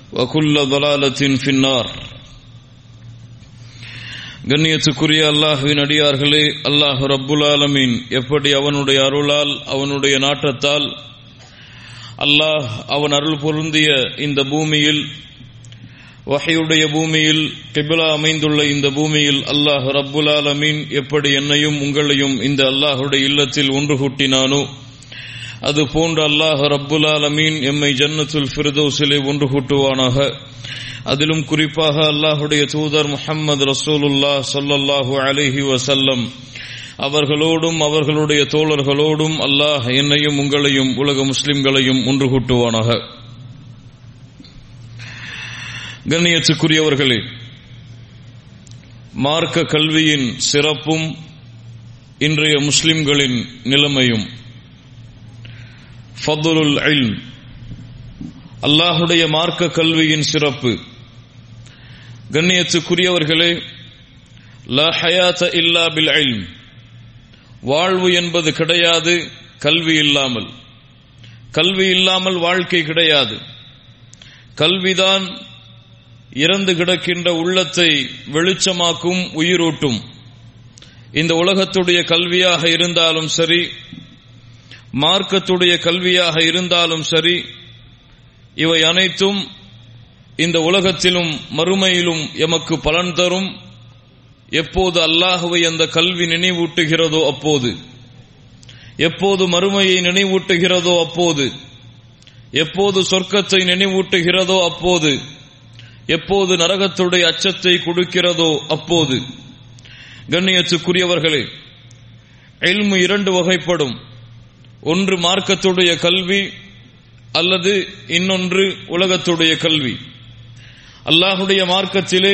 وكل ضلالة في النار கண்ணியத்துக்குரிய அல்லாஹுவின் அடியார்களே அல்லாஹ் ரப்புல் ஆலமீன் எப்படி அவனுடைய அருளால் அவனுடைய நாட்டத்தால் அல்லாஹ் அவன் அருள் பொருந்திய இந்த பூமியில் வகையுடைய பூமியில் கிபிலா அமைந்துள்ள இந்த பூமியில் அல்லாஹ் ரப்புல் ஆலமீன் எப்படி என்னையும் உங்களையும் இந்த அல்லாஹுடைய இல்லத்தில் ஒன்று கூட்டினானோ அது போன்ற அல்லாஹ் ரப்புல் ஆலமீன் எம்மை ஜன்னத்துல் ஃபிர்தௌஸிலே ஒன்று கூட்டுவானாக அதிலும் குறிப்பாக அல்லாஹுடைய தூதர் முஹம்மது ரசூலுல்லா சொல்லல்லாஹு அலிஹி வசல்லம் அவர்களோடும் அவர்களுடைய தோழர்களோடும் அல்லாஹ் என்னையும் உங்களையும் உலக முஸ்லிம்களையும் ஒன்று கூட்டுவானாக கண்ணியத்துக்குரியவர்களே மார்க்க கல்வியின் சிறப்பும் இன்றைய முஸ்லிம்களின் நிலைமையும் ஃபதுலுல் இல்ம் அல்லாஹுடைய மார்க்க கல்வியின் சிறப்பு கண்ணியத்துக்குரியவர்களே லா ஹயாத்த இல்லா பில் இல்ம் வாழ்வு என்பது கிடையாது கல்வி இல்லாமல் கல்வி இல்லாமல் வாழ்க்கை கிடையாது கல்விதான் இறந்து கிடக்கின்ற உள்ளத்தை வெளிச்சமாக்கும் உயிரூட்டும் இந்த உலகத்துடைய கல்வியாக இருந்தாலும் சரி மார்க்கத்துடைய கல்வியாக இருந்தாலும் சரி இவை அனைத்தும் இந்த உலகத்திலும் மறுமையிலும் எமக்கு பலன் தரும் எப்போது அல்லாஹுவை அந்த கல்வி நினைவூட்டுகிறதோ அப்போது எப்போது மறுமையை நினைவூட்டுகிறதோ அப்போது எப்போது சொர்க்கத்தை நினைவூட்டுகிறதோ அப்போது எப்போது நரகத்துடைய அச்சத்தை கொடுக்கிறதோ அப்போது கண்ணியத்துக்குரியவர்களே எல்மு இரண்டு வகைப்படும் ஒன்று மார்க்கத்துடைய கல்வி அல்லது இன்னொன்று உலகத்துடைய கல்வி அல்லாஹுடைய மார்க்கத்திலே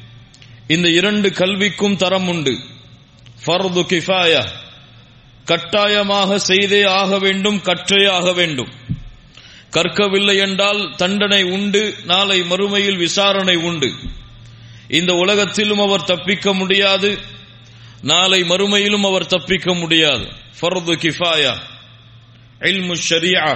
இந்த இரண்டு கல்விக்கும் தரம் உண்டு ஃபர்து கிஃபாயா கட்டாயமாக செய்தே ஆக வேண்டும் கற்றே ஆக வேண்டும் கற்கவில்லை என்றால் தண்டனை உண்டு நாளை மறுமையில் விசாரணை உண்டு இந்த உலகத்திலும் அவர் தப்பிக்க முடியாது நாளை மறுமையிலும் அவர் தப்பிக்க முடியாது ஃபர்து கிஃபாயா இல்மு ஷரியா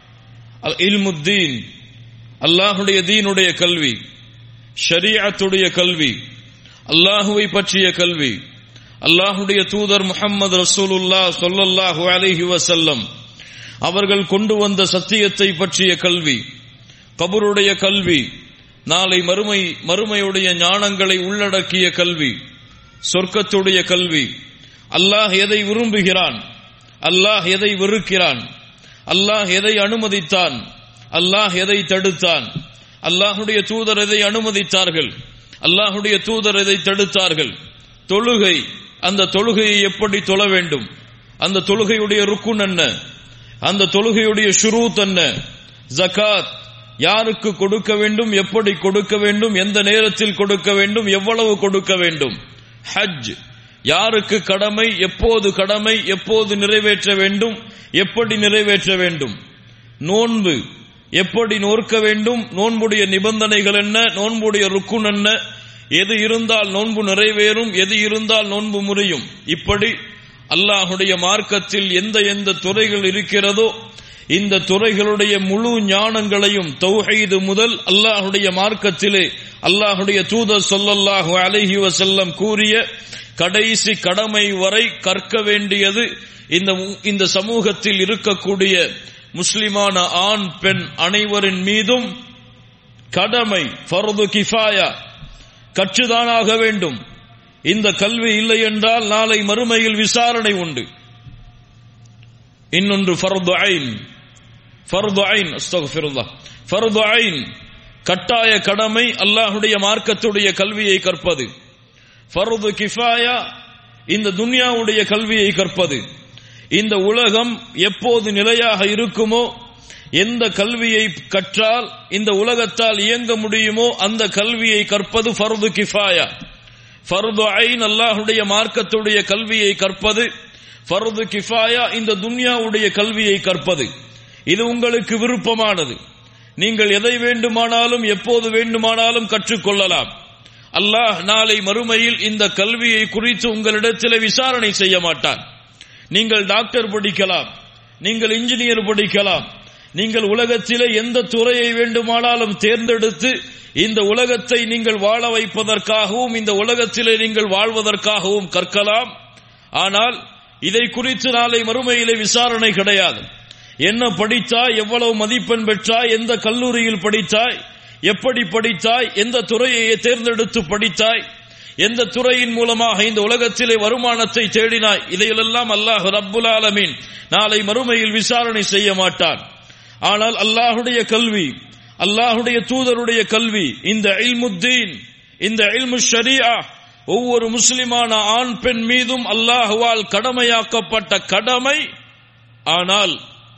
இல்முத்தீன் அல்லாஹுடைய தீனுடைய கல்வி ஷரியத்துடைய கல்வி அல்லாஹுவை பற்றிய கல்வி அல்லாஹுடைய தூதர் முகமது ரசூலுல்லா சொல்லல்லாஹு அலிஹி வசல்லம் அவர்கள் கொண்டு வந்த சத்தியத்தை பற்றிய கல்வி கபருடைய கல்வி நாளை மறுமை மறுமையுடைய ஞானங்களை உள்ளடக்கிய கல்வி சொர்க்கத்துடைய கல்வி அல்லாஹ் எதை விரும்புகிறான் அல்லாஹ் எதை வெறுக்கிறான் அல்லாஹ் எதை அனுமதித்தான் அல்லாஹ் எதை தடுத்தான் அல்லாஹுடைய தூதர் எதை அனுமதித்தார்கள் அல்லாஹுடைய தூதர் எதை தடுத்தார்கள் தொழுகை அந்த தொழுகையை எப்படி தொழ வேண்டும் அந்த தொழுகையுடைய ருக்குன் என்ன அந்த தொழுகையுடைய ஷுரூத் என்ன ஜகாத் யாருக்கு கொடுக்க வேண்டும் எப்படி கொடுக்க வேண்டும் எந்த நேரத்தில் கொடுக்க வேண்டும் எவ்வளவு கொடுக்க வேண்டும் ஹஜ் யாருக்கு கடமை எப்போது கடமை எப்போது நிறைவேற்ற வேண்டும் எப்படி நிறைவேற்ற வேண்டும் நோன்பு எப்படி நோர்க்க வேண்டும் நோன்புடைய நிபந்தனைகள் என்ன நோன்புடைய ருக்குன் என்ன எது இருந்தால் நோன்பு நிறைவேறும் எது இருந்தால் நோன்பு முறியும் இப்படி அல்லாஹுடைய மார்க்கத்தில் எந்த எந்த துறைகள் இருக்கிறதோ இந்த துறைகளுடைய முழு ஞானங்களையும் தௌஹீது முதல் அல்லாஹுடைய மார்க்கத்திலே அல்லாஹுடைய தூதர் சொல்லல்லாஹு அலைஹி வசல்லம் கூறிய கடைசி கடமை வரை கற்க வேண்டியது இந்த இந்த சமூகத்தில் இருக்கக்கூடிய முஸ்லிமான ஆண் பெண் அனைவரின் மீதும் கடமை ஃபர்து கிஃபாயா கற்றுதானாக வேண்டும் இந்த கல்வி இல்லை என்றால் நாளை மறுமையில் விசாரணை உண்டு இன்னொன்று ஃபர்து ஐன் ஃபர்து ஐன் அஸ்தக்ஃபிருல்லாஹ் ஃபர்து ஐன் கட்டாய கடமை அல்லாஹுடைய மார்க்கத்துடைய கல்வியை கற்பது ஃபர்து கிஃபாயா இந்த துன்யாவுடைய கல்வியை கற்பது இந்த உலகம் எப்போது நிலையாக இருக்குமோ எந்த கல்வியை கற்றால் இந்த உலகத்தால் இயங்க முடியுமோ அந்த கல்வியை கற்பது ஃபர்து கிஃபாயா ஃபர்து ஐன் அல்லாஹுடைய மார்க்கத்துடைய கல்வியை கற்பது ஃபர்து கிஃபாயா இந்த துன்யாவுடைய கல்வியை கற்பது இது உங்களுக்கு விருப்பமானது நீங்கள் எதை வேண்டுமானாலும் எப்போது வேண்டுமானாலும் கற்றுக்கொள்ளலாம் அல்லாஹ் நாளை மறுமையில் இந்த கல்வியை குறித்து உங்களிடத்தில் விசாரணை செய்ய மாட்டான் நீங்கள் டாக்டர் படிக்கலாம் நீங்கள் இன்ஜினியர் படிக்கலாம் நீங்கள் உலகத்திலே எந்த துறையை வேண்டுமானாலும் தேர்ந்தெடுத்து இந்த உலகத்தை நீங்கள் வாழ வைப்பதற்காகவும் இந்த உலகத்திலே நீங்கள் வாழ்வதற்காகவும் கற்கலாம் ஆனால் இதை குறித்து நாளை மறுமையிலே விசாரணை கிடையாது என்ன படித்தாய் எவ்வளவு மதிப்பெண் பெற்றாய் எந்த கல்லூரியில் படித்தாய் எப்படி படித்தாய் எந்த துறையை தேர்ந்தெடுத்து படித்தாய் எந்த துறையின் மூலமாக இந்த உலகத்திலே வருமானத்தை தேடினாய் இதையெல்லாம் அல்லாஹ் ரப்புல் ஆலமீன் நாளை மறுமையில் விசாரணை செய்ய மாட்டான் ஆனால் அல்லாஹுடைய கல்வி அல்லாஹுடைய தூதருடைய கல்வி இந்த இல்முத்தீன் இந்த இல்மு ஷரியா ஒவ்வொரு முஸ்லிமான ஆண் பெண் மீதும் அல்லாஹுவால் கடமையாக்கப்பட்ட கடமை ஆனால்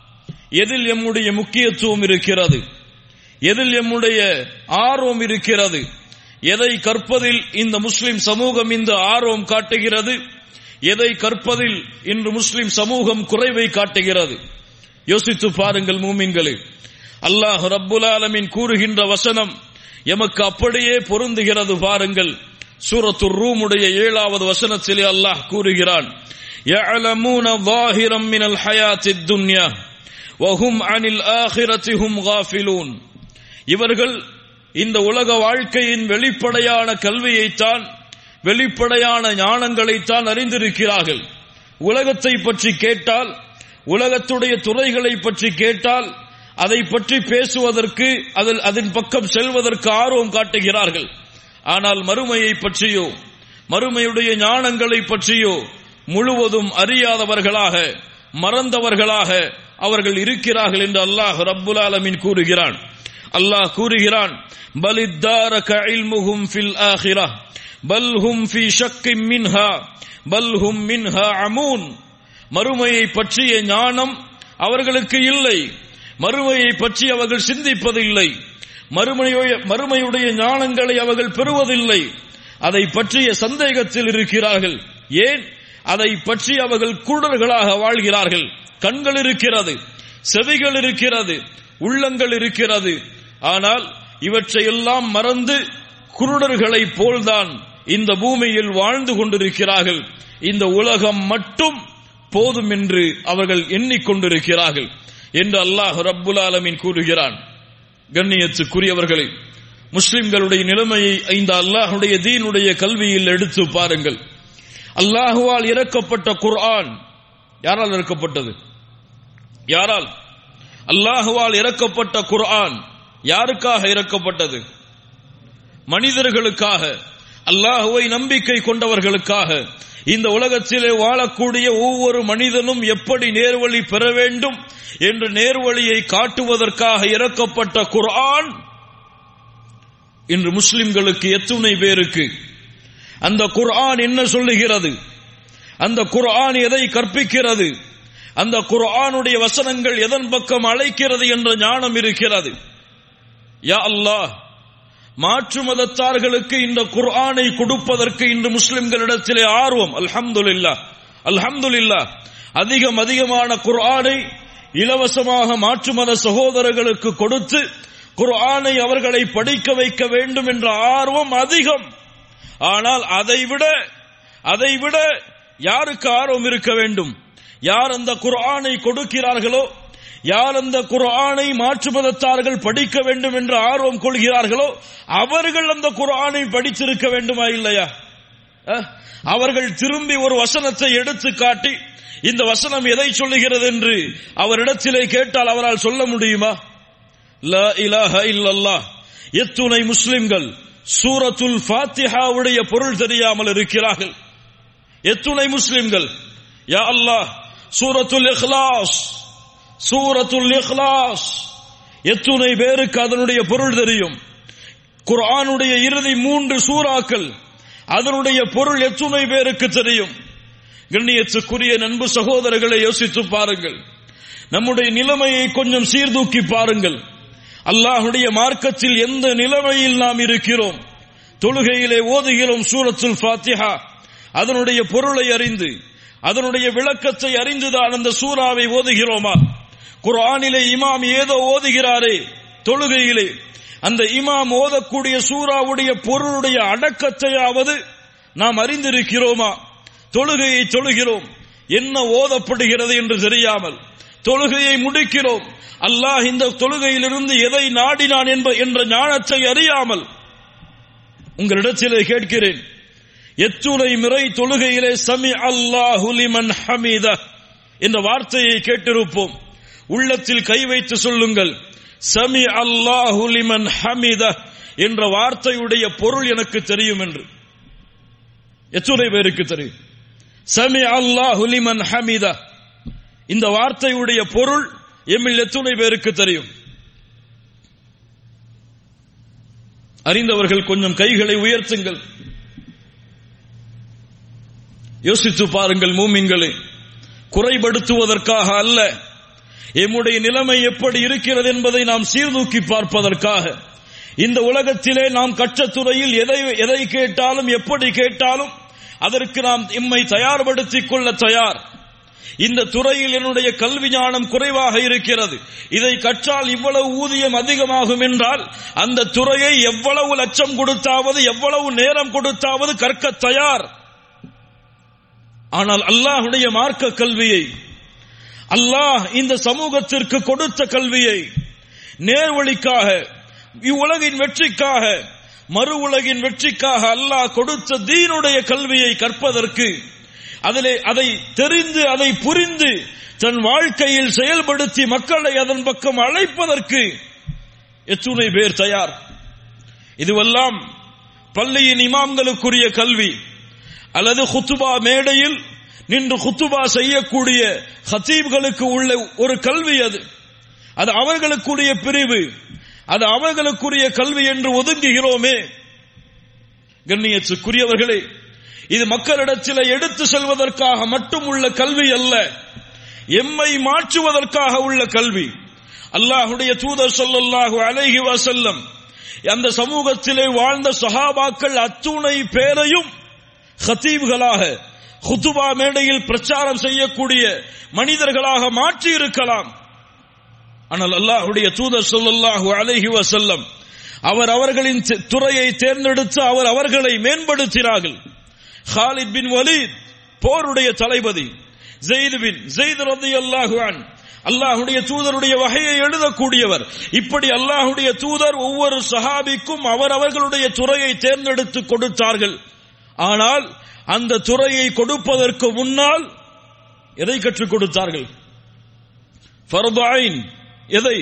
எதில் எம்முடைய முக்கியத்துவம் இருக்கிறது எதில் எம்முடைய ஆர்வம் இருக்கிறது எதை கற்பதில் இந்த முஸ்லிம் சமூகம் இந்த ஆர்வம் காட்டுகிறது எதை கற்பதில் இன்று முஸ்லிம் சமூகம் குறைவை காட்டுகிறது யோசித்து பாருங்கள் மூமின்களே அல்லாஹ் ரப்புல் ஆலமின் கூறுகின்ற வசனம் எமக்கு அப்படியே பொருந்துகிறது பாருங்கள் சூரத்து ரூமுடைய ஏழாவது வசனத்திலே அல்லாஹ் கூறுகிறான் يعلمون ظاهرا من الحياة الدنيا وهم عن الآخرة هم غافلون இவர்கள் இந்த உலக வாழ்க்கையின் வெளிப்படையான கல்வியைத்தான் வெளிப்படையான ஞானங்களைத்தான் அறிந்திருக்கிறார்கள் உலகத்தை பற்றி கேட்டால் உலகத்துடைய துறைகளை பற்றி கேட்டால் அதை பற்றி பேசுவதற்கு அதில் அதன் பக்கம் செல்வதற்கு ஆர்வம் காட்டுகிறார்கள் ஆனால் மறுமையை பற்றியோ மறுமையுடைய ஞானங்களை பற்றியோ முழுவதும் அறியாதவர்களாக மறந்தவர்களாக அவர்கள் இருக்கிறார்கள் என்று அல்லாஹ் ரப்புல் ஆலமின் கூறுகிறான் அல்லாஹ் கூறுகிறான் பலித்தாரக இல்முஹும் ஃபில் ஆஹிரா பல் ஹும் ஃபி ஷக்கிம் மின்ஹா பல் ஹும் மின்ஹா அமூன் மறுமையை பற்றிய ஞானம் அவர்களுக்கு இல்லை மறுமையை பற்றி அவர்கள் சிந்திப்பதில்லை மறுமையுடைய மறுமையுடைய ஞானங்களை அவர்கள் பெறுவதில்லை அதை பற்றிய சந்தேகத்தில் இருக்கிறார்கள் ஏன் அதை பற்றி அவர்கள் குருடர்களாக வாழ்கிறார்கள் கண்கள் இருக்கிறது செவிகள் இருக்கிறது உள்ளங்கள் இருக்கிறது ஆனால் இவற்றையெல்லாம் மறந்து குருடர்களைப் போல்தான் இந்த பூமியில் வாழ்ந்து கொண்டிருக்கிறார்கள் இந்த உலகம் மட்டும் போதும் என்று அவர்கள் எண்ணிக்கொண்டிருக்கிறார்கள் என்று அல்லாஹ் ரப்புல் ஆலமின் கூறுகிறான் கண்ணியத்துக்குரியவர்களை முஸ்லிம்களுடைய நிலைமையை இந்த அல்லாஹுடைய தீனுடைய கல்வியில் எடுத்து பாருங்கள் அல்லாஹுவால் இறக்கப்பட்ட குர்ஆன் யாரால் இறக்கப்பட்டது யாரால் அல்லாஹுவால் இறக்கப்பட்ட குர்ஆன் யாருக்காக இறக்கப்பட்டது மனிதர்களுக்காக அல்லாஹுவை நம்பிக்கை கொண்டவர்களுக்காக இந்த உலகத்திலே வாழக்கூடிய ஒவ்வொரு மனிதனும் எப்படி நேர்வழி பெற வேண்டும் என்று நேர்வழியை காட்டுவதற்காக இறக்கப்பட்ட குர்ஆன் இன்று முஸ்லிம்களுக்கு எத்துணை பேருக்கு அந்த குர்ஆன் என்ன சொல்லுகிறது அந்த குர்ஆன் எதை கற்பிக்கிறது அந்த குர்ஆனுடைய வசனங்கள் எதன் பக்கம் அழைக்கிறது என்ற ஞானம் இருக்கிறது யா அல்லாஹ் மாற்று மதத்தார்களுக்கு இந்த குர்ஆனை கொடுப்பதற்கு இன்று முஸ்லிம்களிடத்திலே ஆர்வம் அல்ஹம்துலில்லா அல்ஹம்துலில்லா அதிகம் அதிகமான குர்ஆனை இலவசமாக மாற்று மத சகோதரர்களுக்கு கொடுத்து குர்ஆனை அவர்களை படிக்க வைக்க வேண்டும் என்ற ஆர்வம் அதிகம் ஆனால் அதைவிட அதைவிட யாருக்கு ஆர்வம் இருக்க வேண்டும் யார் அந்த குர்ஆனை கொடுக்கிறார்களோ யார் அந்த குர்ஆனை மாற்று மதத்தார்கள் படிக்க வேண்டும் என்று ஆர்வம் கொள்கிறார்களோ அவர்கள் அந்த குர்ஆனை படித்திருக்க வேண்டுமா இல்லையா அஹ், அவர்கள் திரும்பி ஒரு வசனத்தை எடுத்து காட்டி இந்த வசனம் எதை சொல்லுகிறது என்று அவரிடத்திலே கேட்டால் அவரால் சொல்ல முடியுமா லா இலாஹ இல்லல்லாஹ் எத்துணை முஸ்லிம்கள் சூரத்துல் ஃபாத்திஹாவுடைய பொருள் தெரியாமல் இருக்கிறார்கள் எத்துணை முஸ்லிம்கள் யா அல்லாஹ் சூரத்துல் இக்லாஸ் சூரத்துல் இக்லாஸ் எத்துணை பேருக்கு அதனுடைய பொருள் தெரியும் குர்ஆனுடைய இறுதி மூன்று சூறாக்கள் அதனுடைய பொருள் எத்துணை பேருக்கு தெரியும் கண்ணியத்துக்குரிய நண்பு சகோதரர்களை யோசித்து பாருங்கள் நம்முடைய நிலைமையை கொஞ்சம் சீர்தூக்கி பாருங்கள் அல்லாஹுடைய மார்க்கத்தில் எந்த நிலைமையில் நாம் இருக்கிறோம் தொழுகையிலே ஓதுகிறோம் சூரத்துல் ஃபாத்திஹா அதனுடைய பொருளை அறிந்து அதனுடைய விளக்கத்தை அறிந்துதான் அந்த சூறாவை ஓதுகிறோமா குர்ஆனிலே இமாம் ஏதோ ஓதுகிறாரே தொழுகையிலே அந்த இமாம் ஓதக்கூடிய சூறாவுடைய பொருளுடைய அடக்கத்தையாவது நாம் அறிந்திருக்கிறோமா தொழுகையை தொழுகிறோம் என்ன ஓதப்படுகிறது என்று தெரியாமல் தொழுகையை முடிக்கிறோம் அல்லாஹ் இந்த தொழுகையிலிருந்து எதை நாடினான் என்ப என்ற ஞானத்தை அறியாமல் உங்களிடத்திலே கேட்கிறேன் எத்துணை முறை தொழுகையிலே சமி அல்லாஹு லிமன் ஹமீத என்ற வார்த்தையை கேட்டிருப்போம் உள்ளத்தில் கை வைத்து சொல்லுங்கள் சமி அல்லாஹு லிமன் ஹமீத என்ற வார்த்தையுடைய பொருள் எனக்கு தெரியும் என்று எத்துணை பேருக்கு தெரியும் சமி அல்லாஹு லிமன் ஹமீத இந்த வார்த்தையுடைய பொருள் எம்மில் எத்துணை பேருக்கு தெரியும் அறிந்தவர்கள் கொஞ்சம் கைகளை உயர்த்துங்கள் யோசித்து பாருங்கள் மூமின்களே குறைபடுத்துவதற்காக அல்ல எம்முடைய நிலைமை எப்படி இருக்கிறது என்பதை நாம் சீர்தூக்கி பார்ப்பதற்காக இந்த உலகத்திலே நாம் கற்றத்துறையில் எதை எதை கேட்டாலும் எப்படி கேட்டாலும் அதற்கு நாம் எம்மை தயார்படுத்திக் கொள்ள தயார் இந்த துறையில் என்னுடைய கல்வி ஞானம் குறைவாக இருக்கிறது இதை கற்றால் இவ்வளவு ஊதியம் அதிகமாகும் என்றால் அந்த துறையை எவ்வளவு லட்சம் கொடுத்தாவது எவ்வளவு நேரம் கொடுத்தாவது கற்க தயார் ஆனால் அல்லாஹுடைய மார்க்க கல்வியை அல்லாஹ் இந்த சமூகத்திற்கு கொடுத்த கல்வியை நேர்வழிக்காக இவ்வுலகின் வெற்றிக்காக மறு உலகின் வெற்றிக்காக அல்லாஹ் கொடுத்த தீனுடைய கல்வியை கற்பதற்கு அதிலே அதை தெரிந்து அதை புரிந்து தன் வாழ்க்கையில் செயல்படுத்தி மக்களை அதன் பக்கம் அழைப்பதற்கு எத்துணை பேர் தயார் இதுவெல்லாம் பள்ளியின் இமாம்களுக்குரிய கல்வி அல்லது குத்துபா மேடையில் நின்று குத்துபா செய்யக்கூடிய ஹத்தீப்களுக்கு உள்ள ஒரு கல்வி அது அது அவர்களுக்குரிய பிரிவு அது அவர்களுக்குரிய கல்வி என்று ஒதுங்குகிறோமே கண்ணியத்துக்குரியவர்களே இது மக்களிடத்தில் எடுத்து செல்வதற்காக மட்டும் உள்ள கல்வி அல்ல எம்மை மாற்றுவதற்காக உள்ள கல்வி அல்லாஹுடைய தூதர் சொல்லல்லாஹு அலைஹி வசல்லம் அந்த சமூகத்திலே வாழ்ந்த சஹாபாக்கள் அத்துணை பேரையும் ஹத்தீப்களாக ஹுத்துபா மேடையில் பிரச்சாரம் செய்யக்கூடிய மனிதர்களாக மாற்றி இருக்கலாம் ஆனால் அல்லாஹுடைய தூதர் சொல்லல்லாஹு அலைஹி வசல்லம் அவர் அவர்களின் துறையை தேர்ந்தெடுத்து அவர் அவர்களை மேம்படுத்தினார்கள் ஹாலித் பின் வலீத் போருடைய தளபதி ஜெயித் பின் ஜெயித் ரதி அல்லாஹு அல்லாஹுடைய தூதருடைய வகையை எழுதக்கூடியவர் இப்படி அல்லாஹுடைய தூதர் ஒவ்வொரு சஹாபிக்கும் அவர் அவர்களுடைய துறையை தேர்ந்தெடுத்து கொடுத்தார்கள் ஆனால் அந்த துறையை கொடுப்பதற்கு முன்னால் எதை கற்றுக் கொடுத்தார்கள் எதை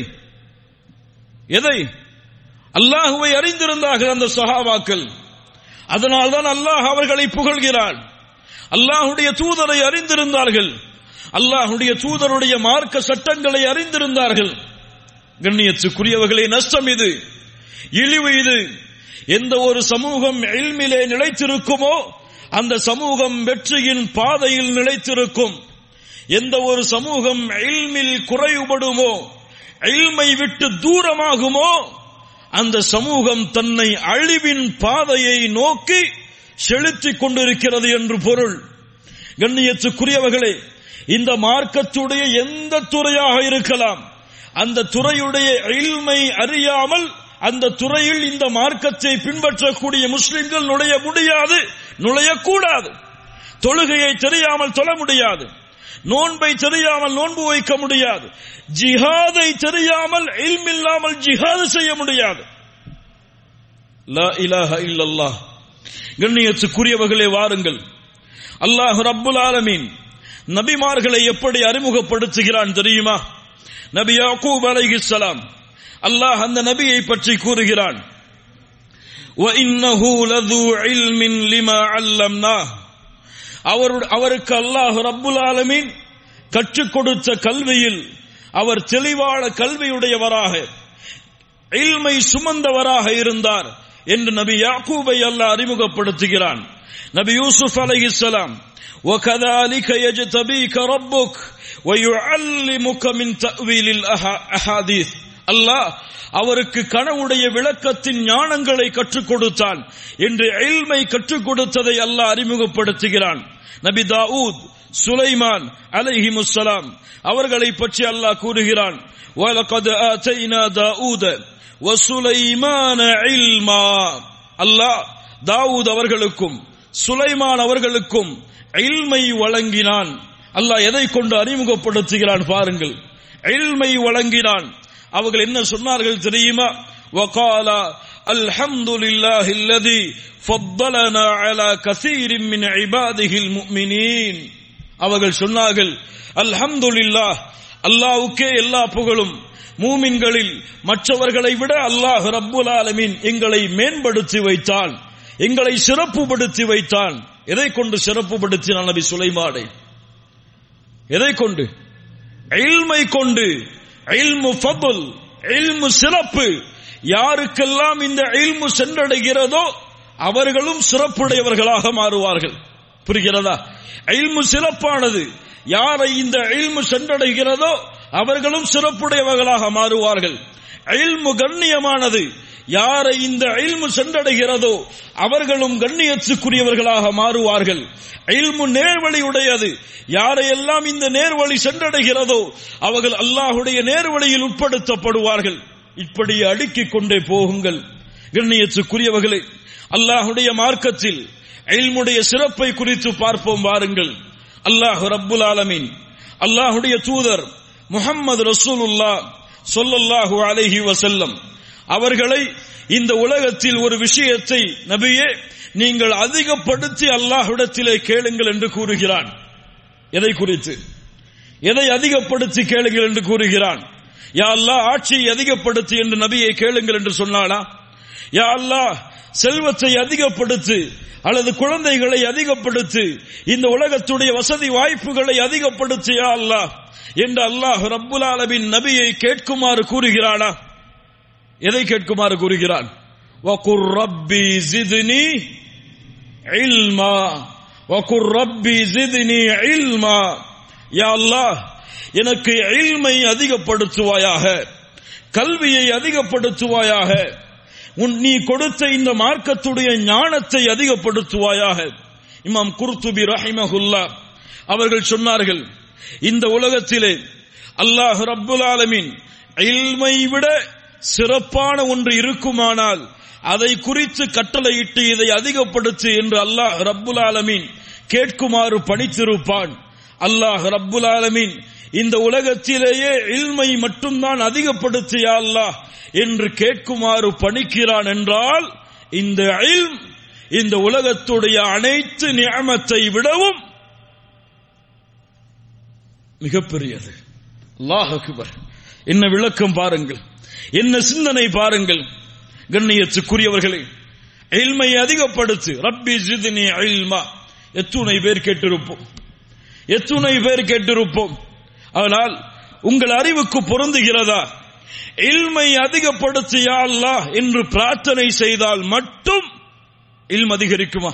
எதை அல்லாஹுவை அறிந்திருந்தார்கள் அந்த சஹாபாக்கள் அதனால்தான் அல்லாஹ் அவர்களை புகழ்கிறான் அல்லாஹுடைய தூதரை அறிந்திருந்தார்கள் அல்லாஹுடைய தூதருடைய மார்க்க சட்டங்களை அறிந்திருந்தார்கள் கண்ணியத்துக்குரியவர்களே நஷ்டம் இது இழிவு இது எந்த ஒரு சமூகம் எல்மிலே நிலைத்திருக்குமோ அந்த சமூகம் வெற்றியின் பாதையில் நிலைத்திருக்கும் எந்த ஒரு சமூகம் எல்மில் குறைவுபடுமோ எல்மை விட்டு தூரமாகுமோ அந்த சமூகம் தன்னை அழிவின் பாதையை நோக்கி செலுத்திக் கொண்டிருக்கிறது என்று பொருள் கண்ணியத்துக்குரியவர்களே இந்த மார்க்கத்துடைய எந்த துறையாக இருக்கலாம் அந்த துறையுடைய இல்மை அறியாமல் அந்த துறையில் இந்த மார்க்கத்தை பின்பற்றக்கூடிய முஸ்லிம்கள் நுழைய முடியாது நுழையக்கூடாது தொழுகையை தெரியாமல் தொழ முடியாது நோன்பை தெரியாமல் நோன்பு வைக்க முடியாது ஜிஹாதை தெரியாமல் இல்மில்லாமல் ஜிஹாது செய்ய முடியாது லா இலாஹ இல்லல்லாஹ் கண்ணியத்துக்குரியவர்களே வாருங்கள் அல்லாஹ் ரப்புல் ஆலமீன் நபிமார்களை எப்படி அறிமுகப்படுத்துகிறான் தெரியுமா நபி யாக்கூப் அலைஹிஸ்ஸலாம் அல்லாஹ் அந்த நபியை பற்றி கூறுகிறான் وَإِنَّهُ لَذُو عِلْمٍ لِمَا عَلَّمْنَاهُ அவருக்கு அல்லாஹ் ரப்புல் ஆலமீன் கற்றுக் கொடுத்த கல்வியில் அவர் தெளிவான கல்வியுடையவராக இல்மை சுமந்தவராக இருந்தார் என்று நபி யாக்கூபை அல்லாஹ் அறிமுகப்படுத்துகிறான் நபி யூசுப் அலைஹிஸ்ஸலாம் وكذلك يجتبيك ربك ويعلمك من تأويل الأحاديث அல்லாஹ் அவருக்கு கனவுடைய விளக்கத்தின் ஞானங்களை கற்றுக் கொடுத்தான் என்று எல்மை கற்றுக் கொடுத்ததை அல்லாஹ் அறிமுகப்படுத்துகிறான் நபி தாவூத் சுலைமான் அலைஹி முஸ்ஸலாம் அவர்களை பற்றி அல்லாஹ் கூறுகிறான் وَلَقَدْ آتَيْنَا دَاوُودَ وَسُلَيْمَانَ عِلْمًا அல்லாஹ் தாவூத் அவர்களுக்கும் சுலைமான் அவர்களுக்கும் இல்மை வழங்கினான் அல்லாஹ் எதை கொண்டு அறிமுகப்படுத்துகிறான் பாருங்கள் இல்மை வழங்கினான் அவர்கள் என்ன சொன்னார்கள் தெரியுமா وقال الحمد لله الذي فضلنا على كثير من عباده المؤمنين அவர்கள் சொன்னார்கள் அல்ஹம்துலில்லாஹ் அல்லாஹ்வுக்கே எல்லா புகழும் மூமின்களில் மற்றவர்களை விட அல்லாஹ் ரப்புல் ஆலமீன் எங்களை மேம்படுத்தி வைத்தான் எங்களை சிறப்புப்படுத்தி வைத்தான் எதை கொண்டு சிறப்புப்படுத்தினான் நபி சுலைமானை எதை கொண்டு இல்மை கொண்டு இல்மு ஃபதுல் இல்மு சிறப்பு யாருக்கெல்லாம் இந்த இல்மு சென்றடைகிறதோ அவர்களும் சிறப்புடையவர்களாக மாறுவார்கள் புரிகிறதா இல்மு சிறப்பானது யாரை இந்த இல்மு சென்றடைகிறதோ அவர்களும் சிறப்புடையவர்களாக மாறுவார்கள் இல்மு கண்ணியமானது யாரை இந்த இல்மு சென்றடைகிறதோ அவர்களும் கண்ணியத்துக்குரியவர்களாக மாறுவார்கள் இல்மு நேர்வழியுடையது யாரையெல்லாம் இந்த நேர்வழி சென்றடைகிறதோ அவர்கள் அல்லாஹுடைய நேர்வழியில் உட்படுத்தப்படுவார்கள் இப்படி அடுக்கிக் கொண்டே போகுங்கள் கண்ணியத்துக்குரியவர்களே அல்லாஹுடைய மார்க்கத்தில் இல்முடைய சிறப்பை குறித்து பார்ப்போம் வாருங்கள் அல்லாஹ் ரப்புல் ஆலமீன் அல்லாஹுடைய தூதர் முஹம்மது ரசூலுல்லா சொல்லல்லாஹு அலைஹி வசல்லம் அவர்களை இந்த உலகத்தில் ஒரு விஷயத்தை நபியே நீங்கள் அதிகப்படுத்தி அல்லாஹ்விடத்திலே கேளுங்கள் என்று கூறுகிறான் எதை குறித்து எதை அதிகப்படுத்தி கேளுங்கள் என்று கூறுகிறான் யா அல்லாஹ் ஆட்சியை அதிகப்படுத்தி என்று நபியை கேளுங்கள் என்று சொன்னானா யா அல்லாஹ் செல்வத்தை அதிகப்படுத்து அல்லது குழந்தைகளை அதிகப்படுத்து இந்த உலகத்துடைய வசதி வாய்ப்புகளை அதிகப்படுத்து யா அல்லாஹ் என்று அல்லாஹ் ரப்புல் ஆலமின் நபியை கேட்குமாறு கூறுகிறானா எதை கேட்குமாறு கூறுகிறான் வகுர் ரப்பி ஜித்னி இல்மா வகுர் ரப்பி ஜித்னி இல்மா யா அல்லாஹ் எனக்கு இல்மை அதிகப்படுத்துவாயாக கல்வியை அதிகப்படுத்துவாயாக உன் நீ கொடுத்த இந்த மார்க்கத்துடைய ஞானத்தை அதிகப்படுத்துவாயாக இமாம் குர்துபி ரஹிமஹுல்லா அவர்கள் சொன்னார்கள் இந்த உலகத்திலே அல்லாஹ் ரப்புல் ஆலமீன் இல்மை விட சிறப்பான ஒன்று இருக்குமானால் அதை குறித்து கட்டளையிட்டு இதை அதிகப்படுத்து என்று அல்லாஹ் ரப்புல் ஆலமீன் கேட்குமாறு பணித்திருப்பான் அல்லாஹ் ரப்புல் ஆலமீன் இந்த உலகத்திலேயே இல்மை மட்டும்தான் அதிகப்படுத்தியா அல்லாஹ் என்று கேட்குமாறு பணிக்கிறான் என்றால் இந்த இல்ம் இந்த உலகத்துடைய அனைத்து நியமத்தை விடவும் மிகப்பெரியது அல்லாஹ் அக்பர் என்ன விளக்கம் பாருங்கள் என்ன சிந்தனை பாருங்கள் கண்ணியத்துக்குரியவர்களே இல்மை அதிகப்படுத்து ரப்பி ஜித்னி இல்மா எத்துணை பேர் கேட்டிருப்போம் எத்துணை பேர் கேட்டிருப்போம் ஆனால் உங்கள் அறிவுக்கு பொருந்துகிறதா இல்மை அதிகப்படுத்தியா அல்லாஹ் என்று பிரார்த்தனை செய்தால் மட்டும் இல்ம் அதிகரிக்குமா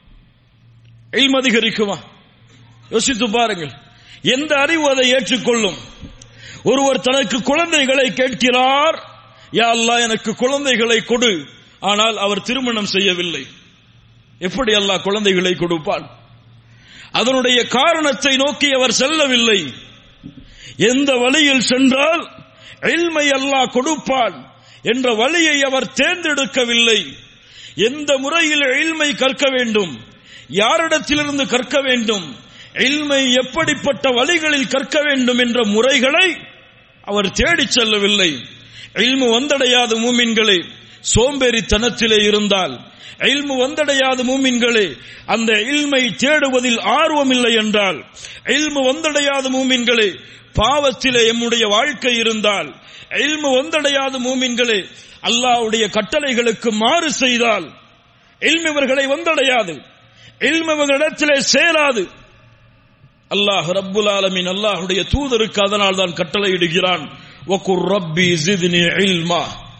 இல்ம் அதிகரிக்குமா யோசித்து பாருங்கள் எந்த அறிவு அதை ஏற்றுக்கொள்ளும் ஒருவர் தனக்கு குழந்தைகளை கேட்கிறார் யா அல்லாஹ் எனக்கு குழந்தைகளை கொடு ஆனால் அவர் திருமணம் செய்யவில்லை எப்படி அல்லாஹ் குழந்தைகளை கொடுப்பான் அதனுடைய காரணத்தை நோக்கி அவர் செல்லவில்லை எந்த வழியில் சென்றால் எல்மை அல்லாஹ் கொடுப்பான் என்ற வழியை அவர் தேர்ந்தெடுக்கவில்லை எந்த முறையில் எல்மை கற்க வேண்டும் யாரிடத்திலிருந்து கற்க வேண்டும் எல்மை எப்படிப்பட்ட வழிகளில் கற்க வேண்டும் என்ற முறைகளை அவர் தேடிச் செல்லவில்லை இல்மு வந்தடையாத மூமின்களே சோம்பேறித்தனத்திலே இருந்தால் இல்மு வந்தடையாத மூமின்களே அந்த இல்மை தேடுவதில் ஆர்வம் இல்லை என்றால் இல்மு வந்தடையாத மூமின்களே பாவத்திலே எம்முடைய வாழ்க்கை இருந்தால் இல்மு வந்தடையாத மூமின்களே அல்லாஹ்வுடைய கட்டளைகளுக்கு மாறு செய்தால் இல்மு இவர்களை வந்தடையாது இல்மு இவர்களிடத்திலே சேராது அல்லாஹ் ரப்புல் ஆலமீன் அல்லாஹ்வுடைய தூதருக்கு அதனால் தான் கட்டளையிடுகிறான் வகுர் ரப்பி ஜித்னி இல்மா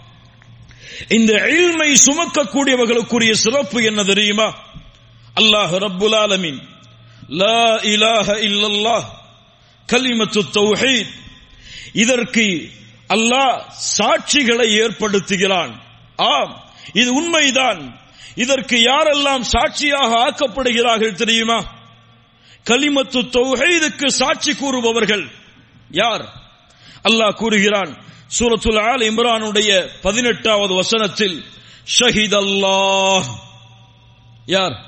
இந்த இல்மை சுமக்கக்கூடியவர்களுக்குரிய சிறப்பு என்ன தெரியுமா அல்லாஹ் ரப்புல் ஆலமீன் லா இலாஹ இல்லல்லாஹ் கலிமத்து தௌஹீத் இதற்கு அல்லாஹ் சாட்சிகளை ஏற்படுத்துகிறான் ஆம் இது உண்மைதான் இதற்கு யாரெல்லாம் சாட்சியாக ஆக்கப்படுகிறார்கள் தெரியுமா கலிமத்து தௌஹீதுக்கு சாட்சி கூறுபவர்கள் யார் அல்லாஹ் கூறுகிறான் சூரத்துல் ஆல் இம்ரானுடைய பதினெட்டாவது வசனத்தில் ஷஹித் அல்லாஹ் யார்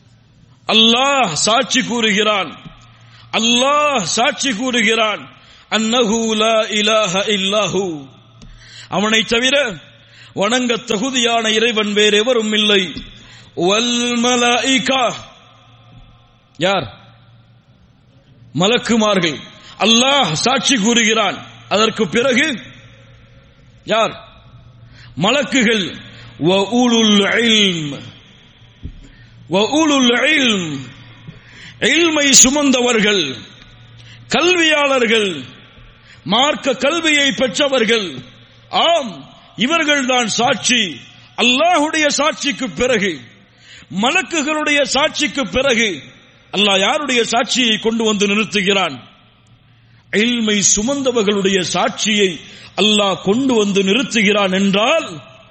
அல்லாஹ் சாட்சி கூறுகிறான் அல்லாஹ் சாட்சி கூறுகிறான் அன்னஹு லா இலாஹ இல்லாஹு அவனை தவிர வணங்க தகுதியான இறைவன் வேறு எவரும் இல்லை வல் மலாயிகா யார் மலக்குமார்கள் அல்லாஹ் சாட்சி கூறுகிறான் அதற்கு பிறகு யார் மலக்குகள் வஉலுல் இல்ம் வஉலுல் இல்ம் இல்மை சுமந்தவர்கள் கல்வியாளர்கள் மார்க்க கல்வியை பெற்றவர்கள் ஆம் இவர்கள்தான் சாட்சி அல்லாஹுடைய சாட்சிக்கு பிறகு மலக்குகளுடைய சாட்சிக்கு பிறகு அல்லாஹ் யாருடைய சாட்சியை கொண்டு வந்து நிறுத்துகிறான் இல்மை சுமந்தவர்களுடைய சாட்சியை அல்லாஹ் கொண்டு வந்து நிறுத்துகிறான் என்றால்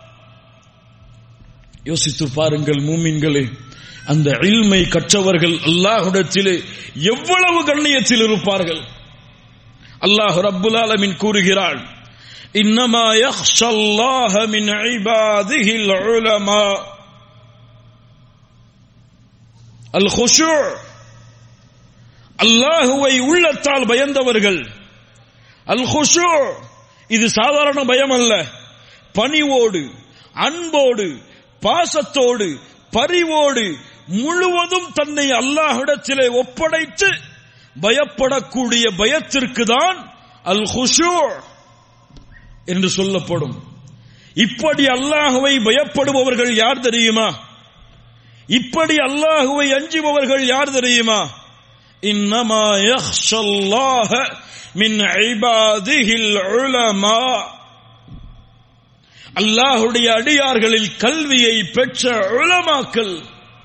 யோசித்து பாருங்கள் மூமின்களே அந்த இல்மை கற்றவர்கள் அல்லாஹுடத்திலே எவ்வளவு கண்ணியத்தில் இருப்பார்கள் அல்லாஹ் ரப்புல் ஆலமின் கூறுகிறான் இன்னமா யஹ்ஷல்லாஹ மின் இபாதிஹில் உலமா அல் ஹுஷூ அல்லாஹுவை உள்ளத்தால் பயந்தவர்கள் அல் ஹுஷூ இது சாதாரண பயம் அல்ல பணிவோடு அன்போடு பாசத்தோடு பரிவோடு முழுவதும் தன்னை அல்லாஹிடத்திலே ஒப்படைத்து பயப்படக்கூடிய பயத்திற்கு தான் அல் ஹுஷூ என்று சொல்லப்படும் இப்படி அல்லாஹுவை பயப்படுபவர்கள் யார் தெரியுமா இப்படி அல்லாஹுவை அஞ்சுபவர்கள் யார் தெரியுமா இன்னமா யஹ்ஷல்லாஹ மின் இபாதிஹில் உலமா அல்லாஹுடைய அடியார்களில் கல்வியை பெற்ற உலமாக்கள்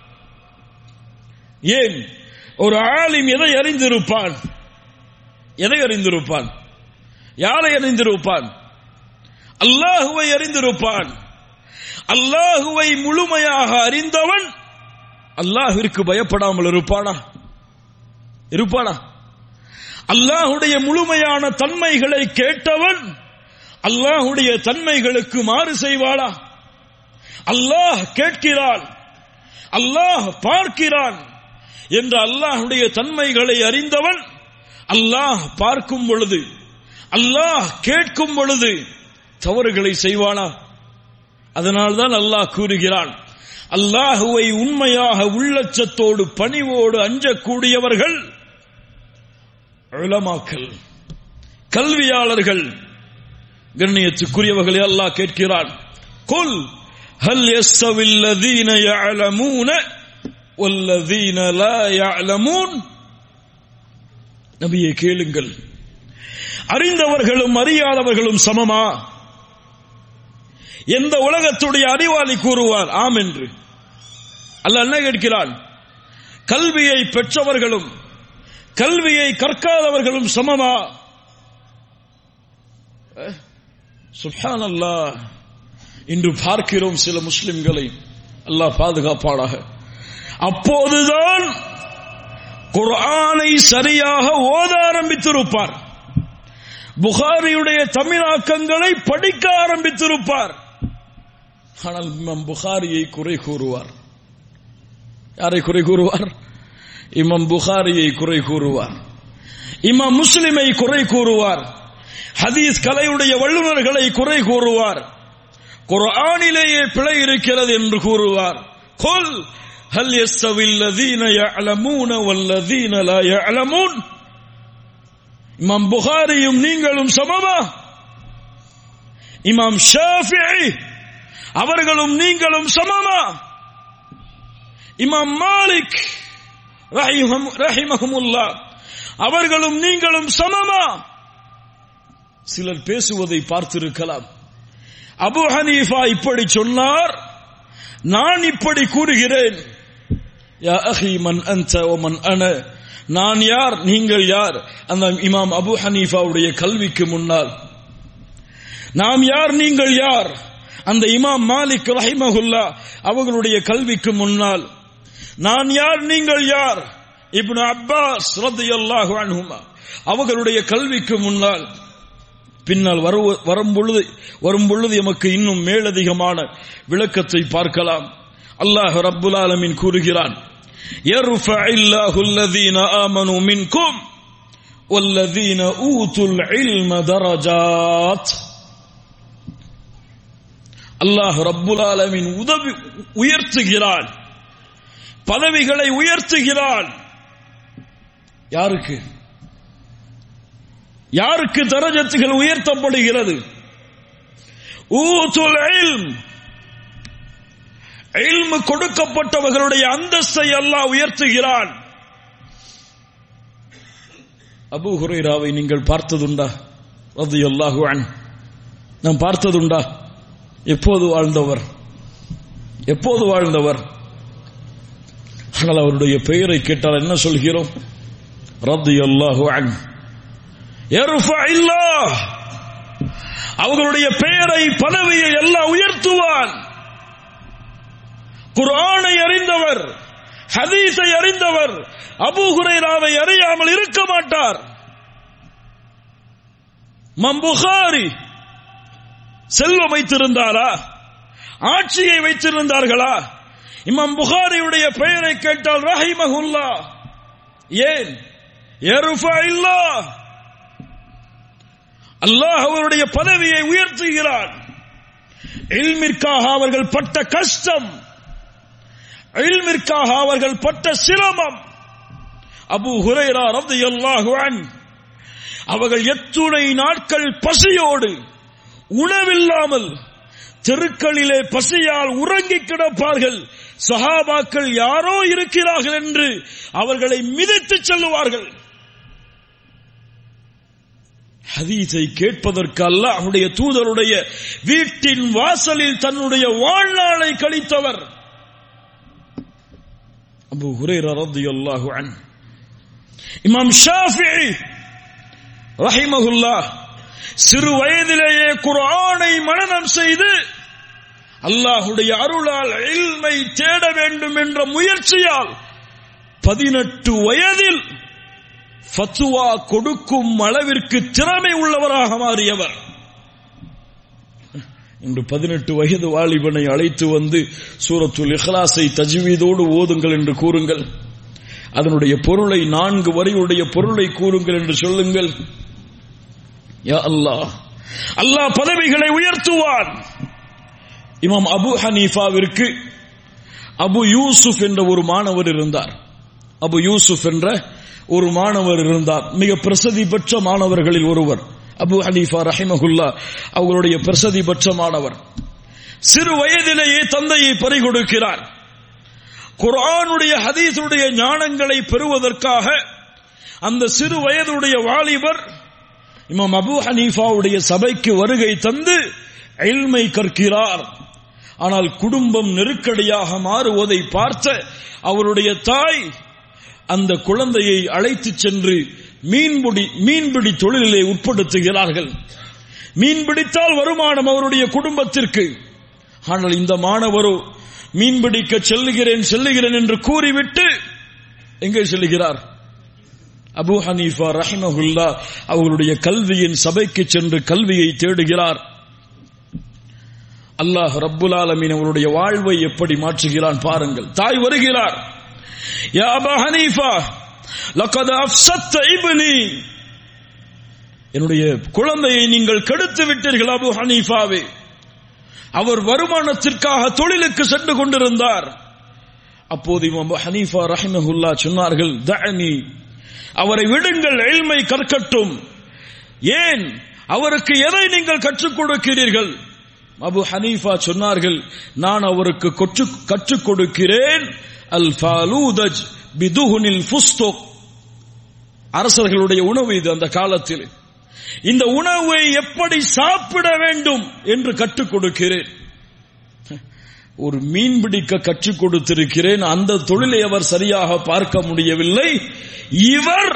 ஏன் ஒரு ஆலிம் எதை அறிந்திருப்பான் எதை அறிந்திருப்பான் யாரை அறிந்திருப்பான் அல்லாஹுவை அறிந்திருப்பான் அல்லாஹுவை முழுமையாக அறிந்தவன் அல்லாஹிற்கு பயப்படாமல் இருப்பானா இருப்பானா அல்லாஹுடைய முழுமையான தன்மைகளை கேட்டவன் அல்லாஹுடைய தன்மைகளுக்கு மாறு செய்வாளா அல்லாஹ் கேட்கிறான் அல்லாஹ் பார்க்கிறான் என்ற அல்லாஹுடைய தன்மைகளை அறிந்தவன் அல்லாஹ் பார்க்கும் பொழுது அல்லாஹ் கேட்கும் பொழுது தவறுகளை செய்வானா அதனால்தான் அல்லாஹ் கூறுகிறான் அல்லாஹுவை உண்மையாக உள்ளச்சத்தோடு பணிவோடு அஞ்சக்கூடியவர்கள் உலமாக்கல் கல்வியாளர்கள் கண்ணியத்துக்குரியவர்களை அல்லாஹ் கேட்கிறான் கொல் ஹல் யஸ்தவில்லதீன يعلمون والذين لا يعلمون நபியே கேளுங்கள் அறிந்தவர்களும் அறியாதவர்களும் சமமா எந்த உலகத்துடைய அறிவாளி கூறுவார் ஆம் என்று அல்ல என்ன கேட்கிறான் கல்வியை பெற்றவர்களும் கல்வியை கற்காதவர்களும் சமமா சுப்ஹான் அல்லாஹ் இன்று பார்க்கிறோம் சில முஸ்லிம்களை அல்லாஹ் பாதுகாப்பாளாக அப்போதுதான் குர்ஆனை சரியாக ஓத ஆரம்பித்திருப்பார் புகாரியுடைய தமிழாக்கங்களை படிக்க ஆரம்பித்திருப்பார் ஆனால் இமாம் புகாரியை குறை கூறுவார் யாரை குறை கூறுவார் இமாம் புகாரியை குறை கூறுவார் இமாம் முஸ்லிமை குறை கூறுவார் ஹதீஸ் கலையுடைய வல்லுநர்களை குறை கூறுவார் குர்ஆனிலேயே பிழை இருக்கிறது என்று கூறுவார் கொல் ஹல் يستوي الذين يعلمون والذين لا يعلمون இமாம் புகாரியும் நீங்களும் சமமா இமாம் ஷாஃபிஇ அவர்களும் நீங்களும் சமமா இமாம் மாலிக் ரஹிமஹமுல்லா அவர்களும் நீங்களும் சமமா சிலர் பேசுவதை பார்த்திருக்கலாம் அபு ஹனீஃபா இப்படி சொன்னார் நான் இப்படி கூறுகிறேன் யா அஹி மன் அன்த ஓ மன் அன நான் யார் நீங்கள் யார் அந்த இமாம் அபு ஹனீஃபாவுடைய கல்விக்கு முன்னால் நாம் யார் நீங்கள் யார் அந்த இமாம் மாலிக் ரஹிமஹுல்லா அவர்களுடைய கல்விக்கு முன்னால் நான் யார் நீங்கள் யார் இப்னு அப்பாஸ் ரத்தியல்லாஹு அன்ஹுமா அவர்களுடைய கல்விக்கு முன்னால் பின்னால் வரும் பொழுது வரும் பொழுது எமக்கு இன்னும் மேலதிகமான விளக்கத்தை பார்க்கலாம் அல்லாஹ் ரப்புல் ஆலமின் கூறுகிறான் يرفع الله الذين آمنوا منكم والذين أوتوا العلم درجات அல்லாஹ் ரப்புல் ஆலமின் உதவி உயர்த்துகிறான் பதவிகளை உயர்த்துகிறான் யாருக்கு யாருக்கு தரஜத்துகள் உயர்த்தப்படுகிறது ஊத்துல் இல்ம் இல்மு கொடுக்கப்பட்டவர்களுடைய அந்தஸ்தை அல்லாஹ் உயர்த்துகிறான் அபு ஹுரைராவை நீங்கள் பார்த்ததுண்டா அது அல்லாஹு நாம் பார்த்ததுண்டா எப்போது வாழ்ந்தவர் எப்போது வாழ்ந்தவர் ஆனால் அவருடைய பெயரை கேட்டால் என்ன சொல்கிறோம் ரத்து அல்லாஹு அவர்களுடைய பெயரை பதவியை எல்லாம் உயர்த்துவான் குரானை அறிந்தவர் ஹதீஸை அறிந்தவர் அபு ஹுரைராவை அறியாமல் இருக்க மாட்டார் மம்புகாரி செல்வம் வைத்திருந்தாரா ஆட்சியை வைத்திருந்தார்களா இமாம் புகாரியுடைய பெயரை கேட்டால் ரஹிமகுல்லா ஏன் இல்லா அல்லாஹ் அவருடைய பதவியை உயர்த்துகிறான் இல்மிற்காக அவர்கள் பட்ட கஷ்டம் இல்மிற்காக அவர்கள் பட்ட சிரமம் அபு ஹுரைரா ரத்து அல்லாஹுவான் அவர்கள் எத்துணை நாட்கள் பசியோடு உணவில்லாமல் தெருக்களிலே பசியால் உறங்கி கிடப்பார்கள் சஹாபாக்கள் யாரோ இருக்கிறார்கள் என்று அவர்களை மிதித்து செல்லுவார்கள் ஹதீஸை கேட்பதற்கு அல்லாஹுடைய தூதருடைய வீட்டின் வாசலில் தன்னுடைய வாழ்நாளை கழித்தவர் அபு ஹுரேரா ரலியல்லாஹு அன் இமாம் ஷாஃபிஈ ரஹிமஹுல்லாஹ் சிறு வயதிலேயே குர்ஆனை மனனம் செய்து அல்லாஹுடைய அருளால் இல்மை தேட வேண்டும் என்ற முயற்சியால் பதினெட்டு வயதில் ஃபத்துவா கொடுக்கும் அளவிற்கு திறமை உள்ளவராக மாறியவர் இன்று பதினெட்டு வயது வாலிபனை அழைத்து வந்து சூரத்துல் இஹ்லாஸை தஜ்வீதோடு ஓதுங்கள் என்று கூறுங்கள் அதனுடைய பொருளை நான்கு வரியுடைய பொருளை கூறுங்கள் என்று சொல்லுங்கள் யா அல்லாஹ் அல்லாஹ் பதவிகளை உயர்த்துவான் இமாம் அபு ஹனீஃபாவிற்கு அபு யூசுப் என்ற ஒரு மாணவர் இருந்தார் அபு யூசுப் என்ற ஒரு மாணவர் இருந்தார் மிக பிரசதி பெற்ற மாணவர்களில் ஒருவர் அபு ஹனீஃபா ரஹிமகுல்லா அவர்களுடைய பிரசதி பெற்ற மாணவர் சிறு வயதிலேயே தந்தையை பறிகொடுக்கிறார் குர்ஆனுடைய ஹதீஸுடைய ஞானங்களை பெறுவதற்காக அந்த சிறு வயதுடைய வாலிபர் இமாம் அபு ஹனீஃபாவுடைய சபைக்கு வருகை தந்து எல்மை கற்கிறார் ஆனால் குடும்பம் நெருக்கடியாக மாறுவதை பார்த்த அவருடைய தாய் அந்த குழந்தையை அழைத்து சென்று மீன்பிடி மீன்பிடி தொழிலை உட்படுத்துகிறார்கள் மீன் பிடித்தால் வருமானம் அவருடைய குடும்பத்திற்கு ஆனால் இந்த மாணவரோ மீன்பிடிக்க செல்லுகிறேன் செல்லுகிறேன் என்று கூறிவிட்டு எங்கே செல்லுகிறார் அபு ஹனீஃபா ரஹிமஹுல்லா அவர்களுடைய கல்வியின் சபைக்கு சென்று கல்வியை தேடுகிறார் அல்லாஹ் ரப்புல் ஆலமீன் அவருடைய வாழ்வை எப்படி மாற்றுகிறான் பாருங்கள் தாய் வருகிறார் யா அபா ஹனீஃபா லக்கத் அஃப்சத்த இப்னி என்னுடைய குழந்தையை நீங்கள் கெடுத்து விட்டீர்கள் அபு ஹனீஃபாவே அவர் வருமானத்திற்காக தொழிலுக்கு சென்று கொண்டிருந்தார் அப்போது இமாம் ஹனீஃபா ரஹிமஹுல்லா சொன்னார்கள் தஅனி அவரை விடுங்கள் எல்மை கற்கட்டும் ஏன் அவருக்கு எதை நீங்கள் கற்றுக் கொடுக்கிறீர்கள் அபு ஹனீஃபா சொன்னார்கள் நான் அவருக்கு கற்றுக் கொடுக்கிறேன் அல் ஃபாலூதஜ் பிதுஹுனில் ஃபுஸ்தோ அரசர்களுடைய உணவு இது அந்த காலத்தில் இந்த உணவை எப்படி சாப்பிட வேண்டும் என்று கற்றுக் கொடுக்கிறேன் ஒரு மீன் பிடிக்க கற்றுக் கொடுத்திருக்கிறேன் அந்த தொழிலை அவர் சரியாக பார்க்க முடியவில்லை இவர்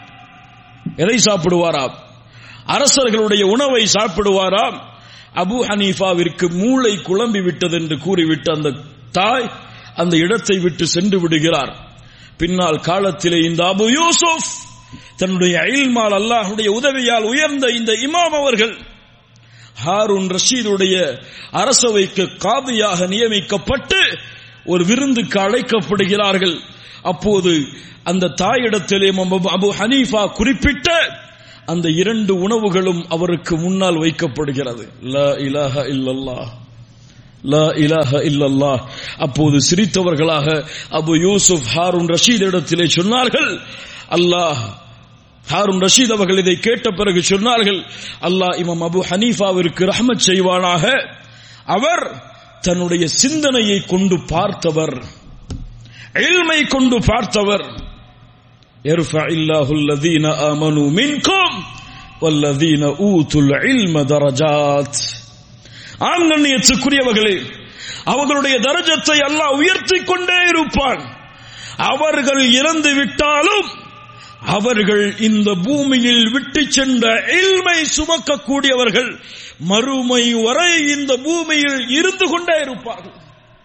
எதை சாப்பிடுவாராம் அரசர்களுடைய உணவை சாப்பிடுவாராம் அபு ஹனீஃபாவிற்கு மூளை குழம்பி விட்டது என்று கூறிவிட்டு அந்த தாய் அந்த இடத்தை விட்டு சென்று விடுகிறார் பின்னால் காலத்திலே இந்த அபு யூசுப் தன்னுடைய அயில்மால் அல்லாஹுடைய உதவியால் உயர்ந்த இந்த இமாம் அவர்கள் ஹாரூன் ரஷீதுடைய அரசவைக்கு காதியாக நியமிக்கப்பட்டு ஒரு விருந்துக்கு அழைக்கப்படுகிறார்கள் அப்போது அந்த தாயிடத்திலே அபு- அபு ஹனீஃபா குறிப்பிட்ட அந்த இரண்டு உணவுகளும் அவருக்கு முன்னால் வைக்கப்படுகிறது லா இலாஹ இல்லல்லாஹ் லா இலாஹ இல்லல்லாஹ் அப்போது சிரித்தவர்களாக அபு யூசுப் ஹாரூன் ரஷீத் இடத்திலே சொன்னார்கள் அல்லாஹ் ஹாரூன் ரஷீத் அவர்கள் இதை கேட்ட பிறகு சொன்னார்கள் அல்லாஹ் இமாம் அபு ஹனீஃபாவிற்கு ரஹ்மத் செய்வானாக அவர் தன்னுடைய சிந்தனையை கொண்டு பார்த்தவர் இல்மை கொண்டு பார்த்தவர் يرفع الله الذين آمنوا منكم والذين أوتوا العلم درجات ஆம் கண்ணியத்துக்குரியவர்களே அவர்களுடைய தரஜத்தை அல்லாஹ் உயர்த்தி கொண்டே இருப்பான் அவர்கள் இறந்து விட்டாலும் அவர்கள் இந்த பூமியில் விட்டு சென்ற இல்மை சுமக்கக்கூடியவர்கள் மறுமை வரை இந்த பூமியில் இருந்து கொண்டே இருப்பார்கள்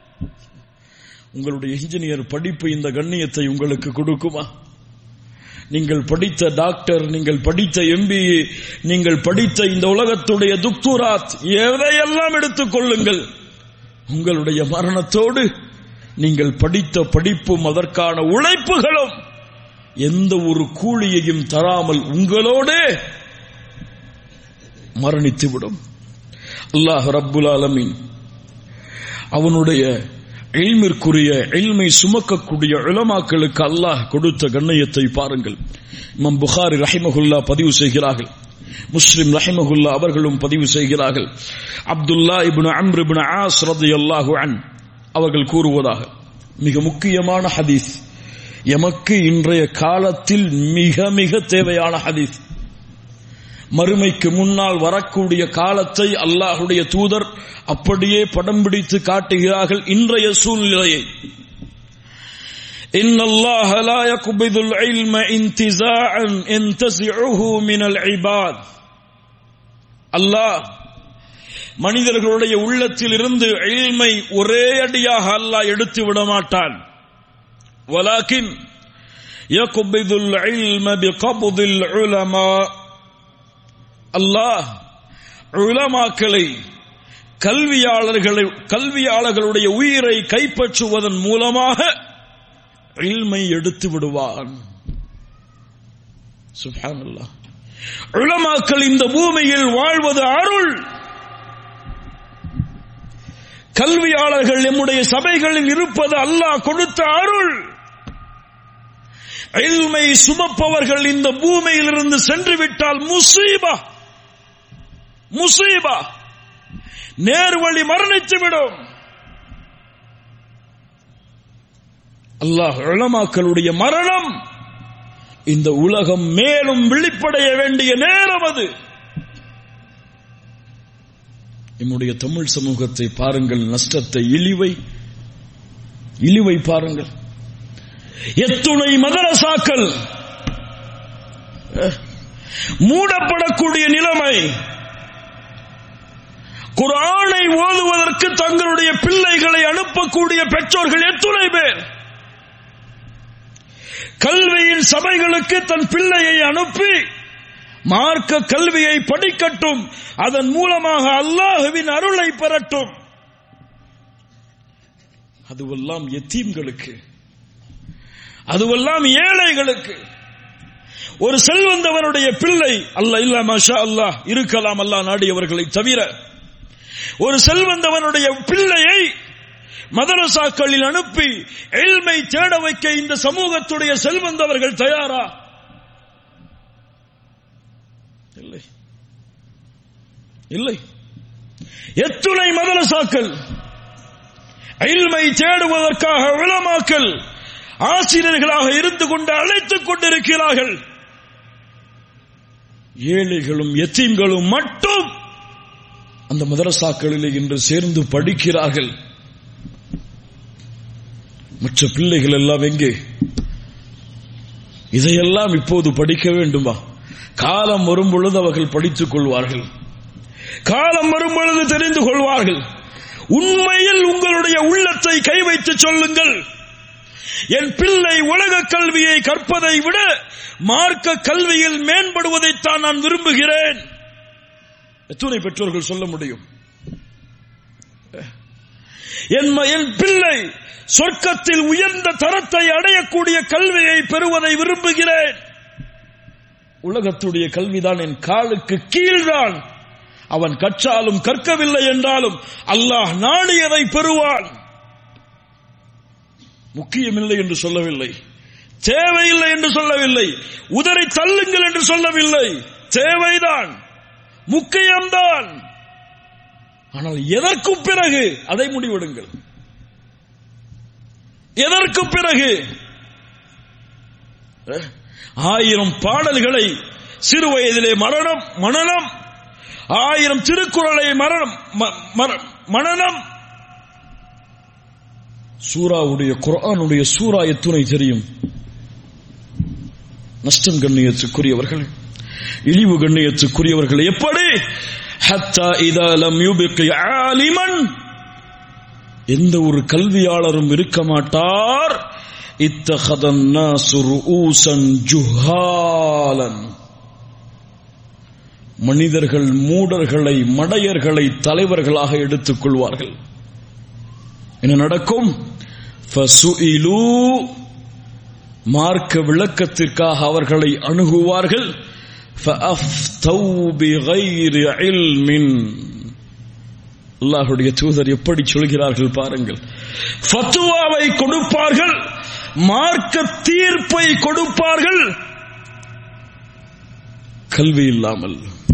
உங்களுடைய இன்ஜினியர் படிப்பு இந்த கண்ணியத்தை உங்களுக்கு கொடுக்குமா நீங்கள் படித்த டாக்டர் நீங்கள் படித்த எம்பிஏ நீங்கள் படித்த இந்த உலகத்துடைய துக்துராத் எதையெல்லாம் எடுத்துக் கொள்ளுங்கள் உங்களுடைய மரணத்தோடு நீங்கள் படித்த படிப்பும் அதற்கான உழைப்புகளும் எந்த ஒரு கூலியையும் தராமல் உங்களோடே மரணித்துவிடும் அல்லாஹ் ரப்புல் ஆலமீன் அவனுடைய எல்மிற்குரிய எல்மை சுமக்கக்கூடிய இளமாக்களுக்கு அல்லாஹ் கொடுத்த கண்ணியத்தை பாருங்கள் இமாம் புகாரி ரஹிமகுல்லா பதிவு செய்கிறார்கள் முஸ்லிம் ரஹிமகுல்லா அவர்களும் பதிவு செய்கிறார்கள் Abdullah ibn Amr ibn Aas ரலியல்லாஹு அன் அவர்கள் கூறுவதாக மிக முக்கியமான ஹதீஸ் எமக்கு இன்றைய காலத்தில் மிக மிக தேவையான ஹதீஸ் மறுமைக்கு முன்னால் வரக்கூடிய காலத்தை அல்லாஹுடைய தூதர் அப்படியே படம் பிடித்து காட்டுகிறார்கள் இன்றைய சூழ்நிலையை إن الله لا يقبض العلم انتزاعا ينتزعه من العباد அல்லாஹ் மனிதர்களுடைய உள்ளத்தில் இருந்து இல்மை ஒரே அடியாக அல்லாஹ் எடுத்து விட மாட்டான் ولكن يقبض العلم بقبض العلماء அல்லாஹ் உலமாக்களை கல்வியாளர்களை கல்வியாளர்களுடைய உயிரை கைப்பற்றுவதன் மூலமாக இல்மை எடுத்து விடுவான் சுப்ஹானல்லாஹ் உலமாக்கள் இந்த பூமியில் வாழ்வது அருள் கல்வியாளர்கள் நம்முடைய சபைகளில் இருப்பது அல்லாஹ் கொடுத்த அருள் இல்மை சுமப்பவர்கள் இந்த பூமியிலிருந்து சென்று விட்டால் முசீபா முசீபா நேர்வழி மரணித்து விடும் அல்லாஹ் உலமாக்களுடைய மரணம் இந்த உலகம் மேலும் விழிப்படைய வேண்டிய நேரம் அது நம்முடைய தமிழ் சமூகத்தை பாருங்கள் நஷ்டத்தை இழிவை இழிவை பாருங்கள் எத்துணை மதரசாக்கள் அஹ், மூடப்படக்கூடிய நிலைமை குரானை ஓதுவதற்கு தங்களுடைய பிள்ளைகளை அனுப்பக்கூடிய பெற்றோர்கள் எத்துணை பேர் கல்வியின் சபைகளுக்கு தன் பிள்ளையை அனுப்பி மார்க்க கல்வியை படிக்கட்டும் அதன் மூலமாக அல்லாஹுவின் அருளை பெறட்டும் அதுவெல்லாம் எத்தீம்களுக்கு அதுவெல்லாம் ஏழைகளுக்கு ஒரு செல்வந்தவனுடைய பிள்ளை அல்ல இல்ல மாஷா அல்லாஹ் இருக்கலாம் அல்லாஹ் நாடியவர்களை தவிர ஒரு செல்வந்தவனுடைய பிள்ளையை மதரசாக்களில் அனுப்பி எல்மை தேட வைக்க இந்த சமூகத்துடைய செல்வந்தவர்கள் தயாரா இல்லை இல்லை எத்துணை மதரசாக்கள் இல்மை தேடுவதற்காக உலமாக்கள் ஆசிரியர்களாக இருந்து கொண்டு அழைத்துக் கொண்டிருக்கிறார்கள் ஏழைகளும் எத்தீம்களும் மட்டும் அந்த மதரசாக்களில் இன்று சேர்ந்து படிக்கிறார்கள் மற்ற பிள்ளைகள் எல்லாம் எங்கே இதையெல்லாம் இப்போது படிக்க வேண்டுமா காலம் வரும் பொழுது அவர்கள் படித்துக் கொள்வார்கள் காலம் வரும் பொழுது தெரிந்து கொள்வார்கள் உண்மையில் உங்களுடைய உள்ளத்தை கை வைத்து சொல்லுங்கள் என் பிள்ளை உலக கல்வியை கற்பதை விட மார்க்க கல்வியில் மேம்படுவதைத்தான் நான் விரும்புகிறேன் எத்தனை பெற்றோர்கள் சொல்ல முடியும் என் ம- என் பிள்ளை சொர்க்கத்தில் உயர்ந்த தரத்தை அடையக்கூடிய கல்வியை பெறுவதை விரும்புகிறேன் உலகத்துடைய கல்விதான் என் காலுக்கு கீழ்தான் அவன் கற்றாலும் கற்கவில்லை என்றாலும் அல்லாஹ் நாடியதை பெறுவான் முக்கியமில்லை என்று சொல்லவில்லை தேவையில்லை என்று சொல்லவில்லை உதரை தள்ளுங்கள் என்று சொல்லவில்லை தேவைதான் முக்கியம்தான் ஆனால் எதற்கு பிறகு அதை முடிவெடுங்கள் எதற்கு பிறகு அஹ், ஆயிரம் பாடல்களை சிறு வயதிலே மரணம் மனநம் ஆயிரம் திருக்குறளை மரணம் ம- மர- மனநம் சூராவுடைய குர்ஆனுடைய சூரா எத்துணை தெரியும் நஷ்டம் கண்ணியத்துக்குரியவர்கள் இழிவு கண்ணியத்துக்குரியவர்கள் எப்படி ஹத்தா இதா லம் யுபிகி ஆலிமன் எந்த ஒரு கல்வியாளரும் இருக்க மாட்டார் இத்தகதன் ஊசன் ஜுஹாலன் மனிதர்கள் மூடர்களை மடையர்களை தலைவர்களாக எடுத்துக் கொள்வார்கள் என்ன நடக்கும் ஃபசுஇலு மார்க்க விளக்கத்திற்காக அவர்களை அணுகுவார்கள் فَأَفْتَوْا بِغَيْرِ عِلْمٍ அல்லாஹ்வுடைய தூதர் எப்படி சொல்கிறார்கள் பாருங்கள் ஃபத்துவாவை கொடுப்பார்கள் மார்க்க தீர்ப்பை கொடுப்பார்கள் கல்வி இல்லாமல்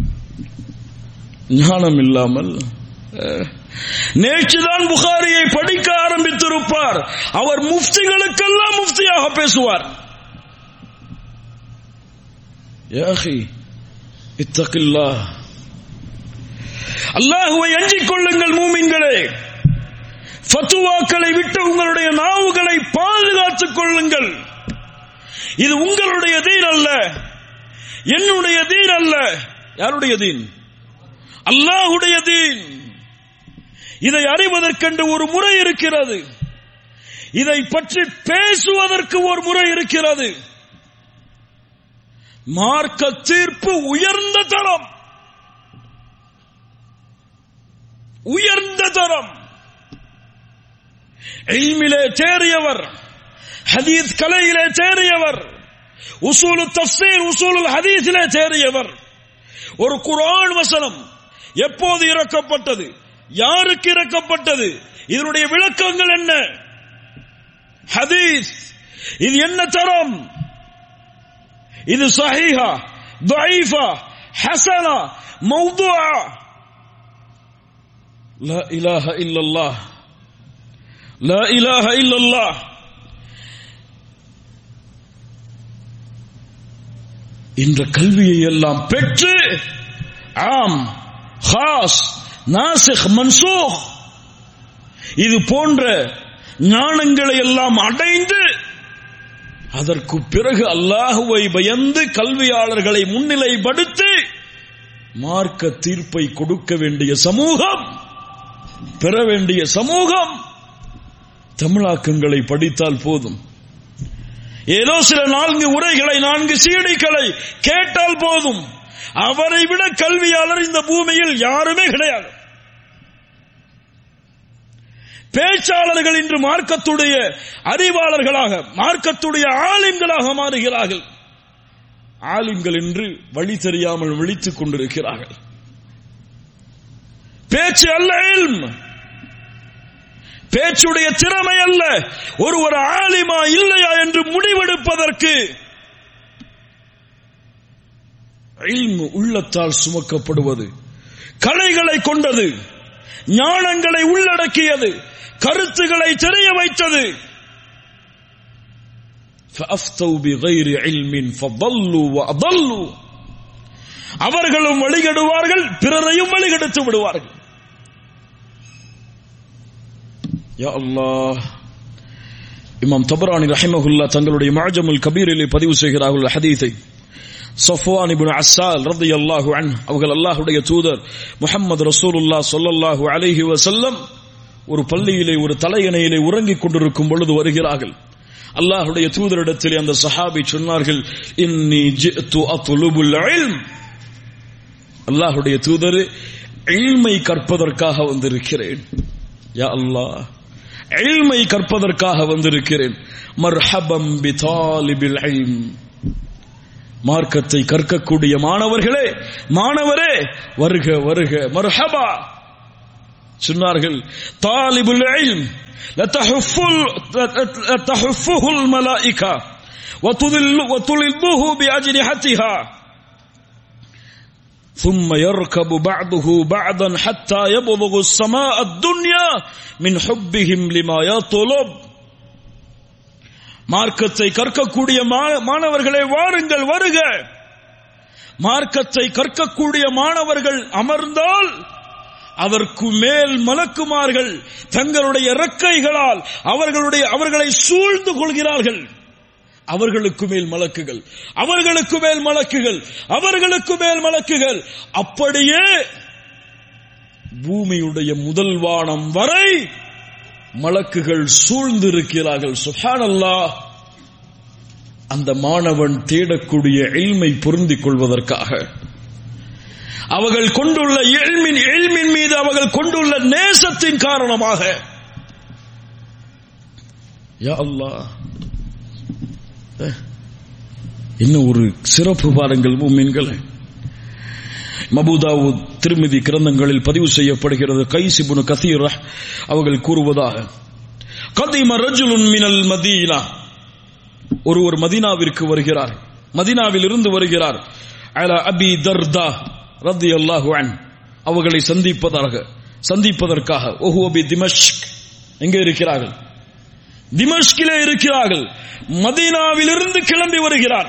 ஞானம் இல்லாமல் அஹ், நேற்றுதான் புகாரியை படிக்க ஆரம்பித்திருப்பார் அவர் முஃப்திகளுக்கெல்லாம் முஃப்தியாக பேசுவார் يا أخي اتق الله அல்லாஹுவை அஞ்சிக் கொள்ளுங்கள் மூமின்களே ஃபத்துவாக்களை விட்டு உங்களுடைய நாவுகளை பாதுகாத்துக் கொள்ளுங்கள் இது உங்களுடைய தீன் அல்ல என்னுடைய தீன் அல்ல யாருடைய தீன் அல்லாஹுடைய தீன் இதை அறிவதற்கென்று ஒரு முறை இருக்கிறது இதை பற்றி பேசுவதற்கு ஒரு முறை இருக்கிறது மார்க்க தீர்ப்பு உயர்ந்த தரம் உயர்ந்த தரம் இல்மிலே தேறியவர் ஹதீஸ் கலையிலே தேறியவர் உசூலு தஃசீர் உசூலுல் ஹதீஸிலே தேறியவர் ஒரு குர்ஆன் வசனம் எப்போது இறக்கப்பட்டது யாருக்கு இறக்கப்பட்டது இதனுடைய விளக்கங்கள் என்ன ஹதீஸ் இது என்ன தரம் இது சஹீஹா ضعيفة حسنة موضوعة لا إله إلا الله لا إله إلا الله இந்த கல்வியை எல்லாம் பெற்று ஆம் ஹாஸ் நாசிக் மன்சூக் இது போன்ற ஞானங்களை எல்லாம் அடைந்து அதற்கு பிறகு அல்லாஹுவை பயந்து கல்வியாளர்களை முன்னிலைப்படுத்தி மார்க்க தீர்ப்பை கொடுக்க வேண்டிய சமூகம் பெற வேண்டிய சமூகம் தமிழாக்கங்களை படித்தால் போதும் ஏதோ சில நான்கு உரைகளை நான்கு சீடிகளை கேட்டால் போதும் அவரை விட கல்வியாளர் இந்த பூமியில் யாருமே கிடையாது பேச்சாளர்கள் இன்று மார்க்கத்துடைய அறிவாளர்களாக மார்க்கத்துடைய ஆலிம்களாக மாறுகிறார்கள் ஆலிம்கள் என்று வழி தெரியாமல் விழித்துக் கொண்டிருக்கிறார்கள் பேச்சு அல்ல இல்ம் பேச்சுடைய திறமை அல்ல ஒரு ஒரு ஆலிமா இல்லையா என்று முடிவெடுப்பதற்கு இல்ம் உள்ளத்தால் சுமக்கப்படுவது கலைகளை கொண்டது ஞானங்களை உள்ளடக்கியது கருத்துக்களை தெரிய வைத்தது فَأَفْتَوْا بِغَيْرِ عِلْمٍ فَضَلُّوا وَأَضَلُّوا அவர்களும் வழிகெடுவார்கள் பிறரையும் வழிகெடுத்து விடுவார்கள் யா அல்லாஹ் இமாம் தபரானி ரஹிமஹுல்லா தங்களுடைய மாஜமுல் கபீரிலே பதிவு செய்கிறார்கள் ஹதீஸை சஃப்வான் இப்னு அஸ்ஸால் ரலியல்லாஹு அன்ஹு அவர்கள் அல்லாஹ்வுடைய தூதர் முஹம்மது ரசூலுல்லாஹ் ஸல்லல்லாஹு அலைஹி வஸல்லம் ஒரு பள்ளியிலே ஒரு தலையணையிலே உறங்கிக் கொண்டிருக்கும் பொழுது வருகிறார்கள் அல்லாஹ்வுடைய தூதரிடத்தில் அந்த சஹாபி சொன்னார்கள் இன்னி ஜிஅத்து அத்லுபுல் இல்ம் அல்லாஹ்வுடைய தூதர் இல்மை கற்பதற்காக வந்திருக்கிறேன் யா அல்லாஹ் இல்மை கற்பதற்காக வந்திருக்கிறேன் மர்ஹபம் பி தாலிபில் இல்ம் மார்க்கத்தை கற்கக்கூடிய மாணவர்களே மாணவரே வருக வருக மர்ஹபா சொன்னார்கள் தாலிபுல் இல்ம் லதஹஃபுல் லதஹஃபுல் மலாயிகா وتذل وتلبه بأجنحتها ثم يركب بعضه بعضا حتى يبلغ السماء الدنيا من حبهم لما يطلب மார்க்கத்தை கற்கக்கூடிய மாணவர்களை வாருங்கள் வருக மார்க்கத்தை கற்கக்கூடிய மாணவர்கள் அமர்ந்தால் அதற்கு மேல் மலக்குமார்கள் தங்களுடைய இறக்கைகளால் அவர்களுடைய அவர்களை சூழ்ந்து கொள்கிறார்கள் அவர்களுக்கு மேல் மலக்குகள் அவர்களுக்கு மேல் மலக்குகள் அவர்களுக்கு மேல் மலக்குகள் அப்படியே பூமியுடைய முதல் வானம் வரை மலக்குகள் சூழ்ந்திருக்கிறார்கள் சுஹானல்லா அந்த மாணவன் தேடக்கூடிய எழ்மை பொருந்திக் கொள்வதற்காக அவர்கள் கொண்டுள்ள எழ்மின் எழ்மின் மீது அவர்கள் கொண்டுள்ள நேசத்தின் காரணமாக யா அல்லாஹ் இன்னும் ஒரு சிறப்பு பாருங்கள் மூமின்கள் மபூதாவு திருமதி கிரந்தங்களில் பதிவு செய்யப்படுகிறது கைசிபுனு கசீர் அவர்கள் கூறுவதாக கதிம ரஜுலுன் மினல் மதீனா ஒருவர் மதீனாவிற்கு வருகிறார் மதீனாவில் இருந்து வருகிறார் அல அபி தர்தா ரத்தி அல்லாஹு அவர்களை சந்திப்பதாக சந்திப்பதற்காக ஓஹு அபி திமஷ்க் எங்கே இருக்கிறார்கள் திமஷ்கிலே இருக்கிறார்கள் மதீனாவிலிருந்து கிளம்பி வருகிறார்